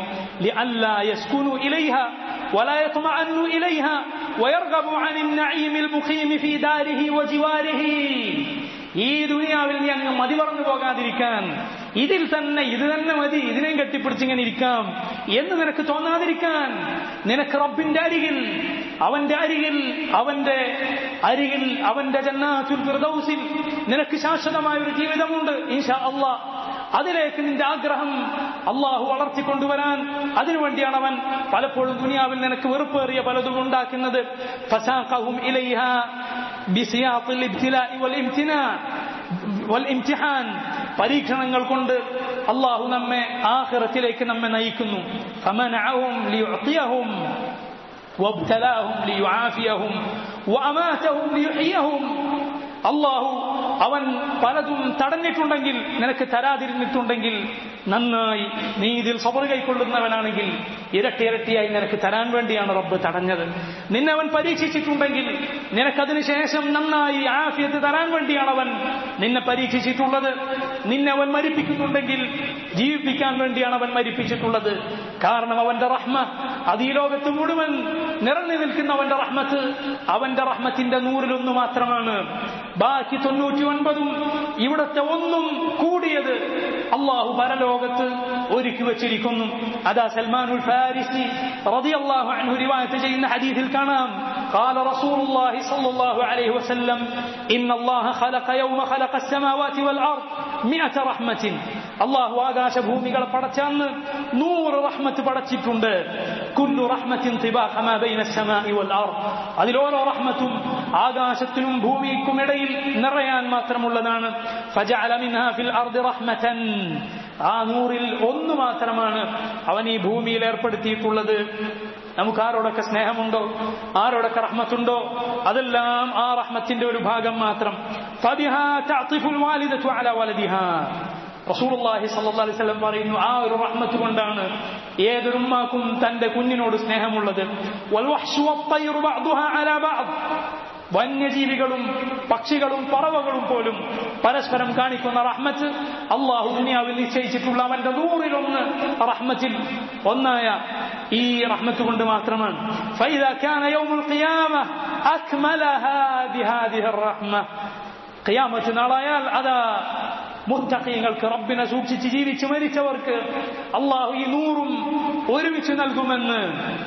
ولا يطمئن إليها ويرغب عن النعيم المقيم في داره وجواره ഈ ദുനിയാവിൽ നീ അങ്ങ് മതി പറഞ്ഞു പോകാതിരിക്കാൻ ഇതിൽ തന്നെ ഇത് തന്നെ മതി ഇതിനെയും കെട്ടിപ്പിടിച്ചിങ്ങനെ ഇരിക്കാം എന്ന് നിനക്ക് തോന്നാതിരിക്കാൻ നിനക്ക് റബ്ബിന്റെ അരികിൽ അവന്റെ അരികിൽ അവന്റെ അരികിൽ അവന്റെ ജന്നാത്തുൽ ഫിർദൗസിൽ നിനക്ക് ശാശ്വതമായ ഒരു ജീവിതമുണ്ട് ഇൻഷാ അള്ളാ അതിലേക്ക് നിന്റെ ആഗ്രഹം അള്ളാഹു വളർത്തിക്കൊണ്ടുവരാൻ അതിനുവേണ്ടിയാണ് അവൻ പലപ്പോഴും ദുനിയാവിൽ നിനക്ക് വെറുപ്പേറിയ പലതും ഉണ്ടാക്കുന്നത് ഫസാഖഹും ഇലൈഹ ബിസിയാത്തിൽ ഇബ്തിലാഇ വൽ ഇംതിനാ വൽ ഇംതിഹാൻ പരീക്ഷണങ്ങൾ കൊണ്ട് അള്ളാഹു നമ്മെ ആഖിറത്തിലേക്ക് നമ്മെ നയിക്കുന്നു ഫമനഅഹും ലിയുഅതിയഹും وابتلاهم ليعافيهم وأماتهم ليحييهم അള്ളാഹു അവൻ പലതും തടഞ്ഞിട്ടുണ്ടെങ്കിൽ നിനക്ക് തരാതിരുന്നിട്ടുണ്ടെങ്കിൽ നന്നായി നീ ഇതിൽ സബർ കൈക്കൊള്ളുന്നവനാണെങ്കിൽ ഇരട്ടി ഇരട്ടിയായി നിനക്ക് തരാൻ വേണ്ടിയാണ് റബ്ബ് തടഞ്ഞത് നിന്നെ അവൻ പരീക്ഷിച്ചിട്ടുണ്ടെങ്കിൽ നിനക്കതിനു ശേഷം നന്നായി ആഫിയത്ത് തരാൻ വേണ്ടിയാണ് അവൻ നിന്നെ പരീക്ഷിച്ചിട്ടുള്ളത് നിന്നെ അവൻ മരിപ്പിക്കുന്നുണ്ടെങ്കിൽ ജീവിപ്പിക്കാൻ വേണ്ടിയാണ് അവൻ മരിപ്പിച്ചിട്ടുള്ളത് കാരണം അവന്റെ റഹ്മ അത് ഈ ലോകത്ത് മുഴുവൻ നിറഞ്ഞു നിൽക്കുന്ന അവന്റെ റഹ്മത്ത് അവന്റെ റഹ്മത്തിന്റെ നൂറിലൊന്നു മാത്രമാണ് ബാക്കി തൊണ്ണൂറ്റി ഒൻപതും ഇവിടത്തെ ഒന്നും കൂടിയത് അള്ളാഹു പരലോകത്ത് ഒരുക്കി വച്ചിരിക്കുന്നു അതാ സൽമാനുൽ ഫാരിസി റളിയല്ലാഹു അൻഹു റിവായത്ത് ചെയ്യുന്ന ഹദീസിൽ കാണാം قال رسول الله صلى الله عليه وسلم إن الله خلق يوم خلق السماوات والأرض مئة رحمة അള്ളാഹു ആകാശഭൂമികളെ പടച്ചന്ന് നൂറ് റഹ്മത്ത് പടച്ചിട്ടുണ്ട് കുല്ലു റഹ്മത്തിൻ അതിലോരോ റഹ്മത്തും ആകാശത്തിനും ഭൂമിക്കും ഇടയിൽ നിറയാൻ മാത്രമുള്ളതാണ് ആ നൂറിൽ ഒന്ന് മാത്രമാണ് അവൻ ഈ ഭൂമിയിൽ ഏർപ്പെടുത്തിയിട്ടുള്ളത് നമുക്ക് ആരോടൊക്കെ സ്നേഹമുണ്ടോ ആരോടൊക്കെ റഹ്മത്തുണ്ടോ അതെല്ലാം ആ റഹ്മത്തിന്റെ ഒരു ഭാഗം മാത്രം റസൂലുള്ളാഹി സ്വല്ലല്ലാഹി അലൈഹി വസല്ലം പറയുന്നു ആ ഒരു റഹ്മത്ത് കൊണ്ടാണ് ഏതൊരു ഉമ്മാക്കും തന്റെ കുഞ്ഞിനോട് സ്നേഹമുള്ളത് വൽ വഹ്ശു വത്തയ്റു ബഅ്ദുഹാ അലാ ബഅദ് വന്യജീവികളും പക്ഷികളും പറവകളും പോലും പരസ്പരം കാണിക്കുന്ന റഹ്മത്ത് അള്ളാഹു ദുനിയാവിൽ നിശ്ചയിച്ചിട്ടുള്ള അവന്റെ നൂറിലൊന്ന് റഹ്മത്തിൽ ഒന്നായ ഈ റഹ്മത്ത് കൊണ്ട് മാത്രമാണ് فإذا كان يوم القيامة أكملها بهذه الرحمة ഖിയാമത്ത് നാളായാൽ അതാ മുത്തഖീങ്ങൾക്ക് റബ്ബിനെ സൂക്ഷിച്ച് ജീവിച്ച് മരിച്ചവർക്ക് അള്ളാഹു ഈ നൂറും ഒരുമിച്ച് നൽകുമെന്ന്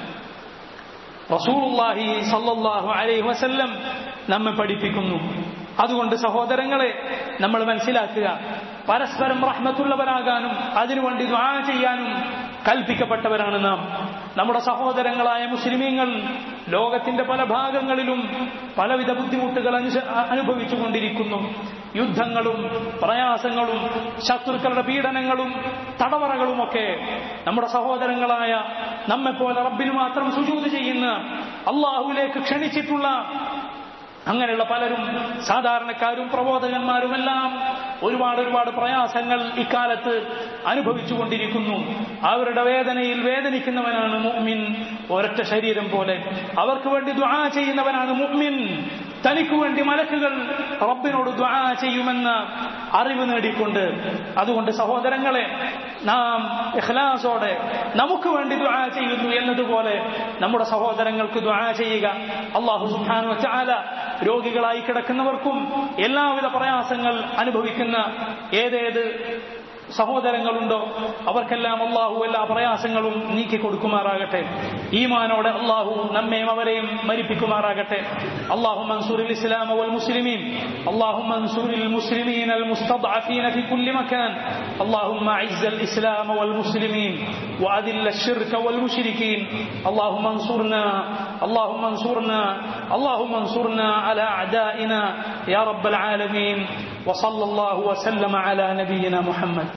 റസൂലുള്ളാഹി സല്ലല്ലാഹു അലൈഹി വസല്ലം നമ്മെ പഠിപ്പിക്കുന്നു അതുകൊണ്ട് സഹോദരങ്ങളെ നമ്മൾ മനസ്സിലാക്കുക പരസ്പരം റഹ്മത്തുള്ളവരാകാനും അതിനുവേണ്ടി ദ്വാ ചെയ്യാനും കൽപ്പിക്കപ്പെട്ടവരാണ് നാം നമ്മുടെ സഹോദരങ്ങളായ മുസ്ലിമീങ്ങൾ ലോകത്തിന്റെ പല ഭാഗങ്ങളിലും പലവിധ ബുദ്ധിമുട്ടുകൾ അനുഭവിച്ചുകൊണ്ടിരിക്കുന്നു യുദ്ധങ്ങളും പ്രയാസങ്ങളും ശത്രുക്കളുടെ പീഡനങ്ങളും തടവറകളുമൊക്കെ നമ്മുടെ സഹോദരങ്ങളായ നമ്മെപ്പോലെ റബ്ബിന് മാത്രം സുജൂത് ചെയ്യുന്ന അള്ളാഹുവിലേക്ക് ക്ഷണിച്ചിട്ടുള്ള അങ്ങനെയുള്ള പലരും സാധാരണക്കാരും പ്രബോധകന്മാരുമെല്ലാം ഒരുപാട് ഒരുപാട് പ്രയാസങ്ങൾ ഇക്കാലത്ത് അനുഭവിച്ചുകൊണ്ടിരിക്കുന്നു അവരുടെ വേദനയിൽ വേദനിക്കുന്നവനാണ് മുഅ്മിൻ ഒരൊറ്റ ശരീരം പോലെ അവർക്ക് വേണ്ടി ദുആ ചെയ്യുന്നവനാണ് മുഅ്മിൻ തനിക്ക് വേണ്ടി മലക്കുകൾ റബ്ബിനോട് ദുആ ചെയ്യുമെന്ന അറിവ് നേടിക്കൊണ്ട് അതുകൊണ്ട് സഹോദരങ്ങളെ നാം ഇഖ്ലാസോടെ നമുക്ക് വേണ്ടി ദുആ ചെയ്യുന്നു എന്നതുപോലെ നമ്മുടെ സഹോദരങ്ങൾക്ക് ദുആ ചെയ്യുക അള്ളാഹു സുബ്ഹാനഹു വതആല രോഗികളായി കിടക്കുന്നവർക്കും എല്ലാവിധ പ്രയാസങ്ങൾ അനുഭവിക്കുന്ന ഏതേത് സഹോദരങ്ങളുണ്ടോ അവർക്കെല്ലാം അള്ളാഹു എല്ലാ പ്രയാസങ്ങളും നീക്കി കൊടുക്കുമാറാകട്ടെ ഈമാനോടെ അള്ളാഹു നമ്മയും അവരെയും മരിപ്പിക്കുമാറാകട്ടെ അള്ളാഹു മൻസൂർ ഇസ്ലാം വൽ മുസ്ലിമീൻ അള്ളാഹു മൻസൂർ المسلمين المستضعفين في كل مكان اللهم اعز الاسلام والمسلمين واذل الشرك والمشركين اللهم انصرنا اللهم انصرنا اللهم انصرنا على اعدائنا يا رب العالمين وصلى الله وسلم على نبينا محمد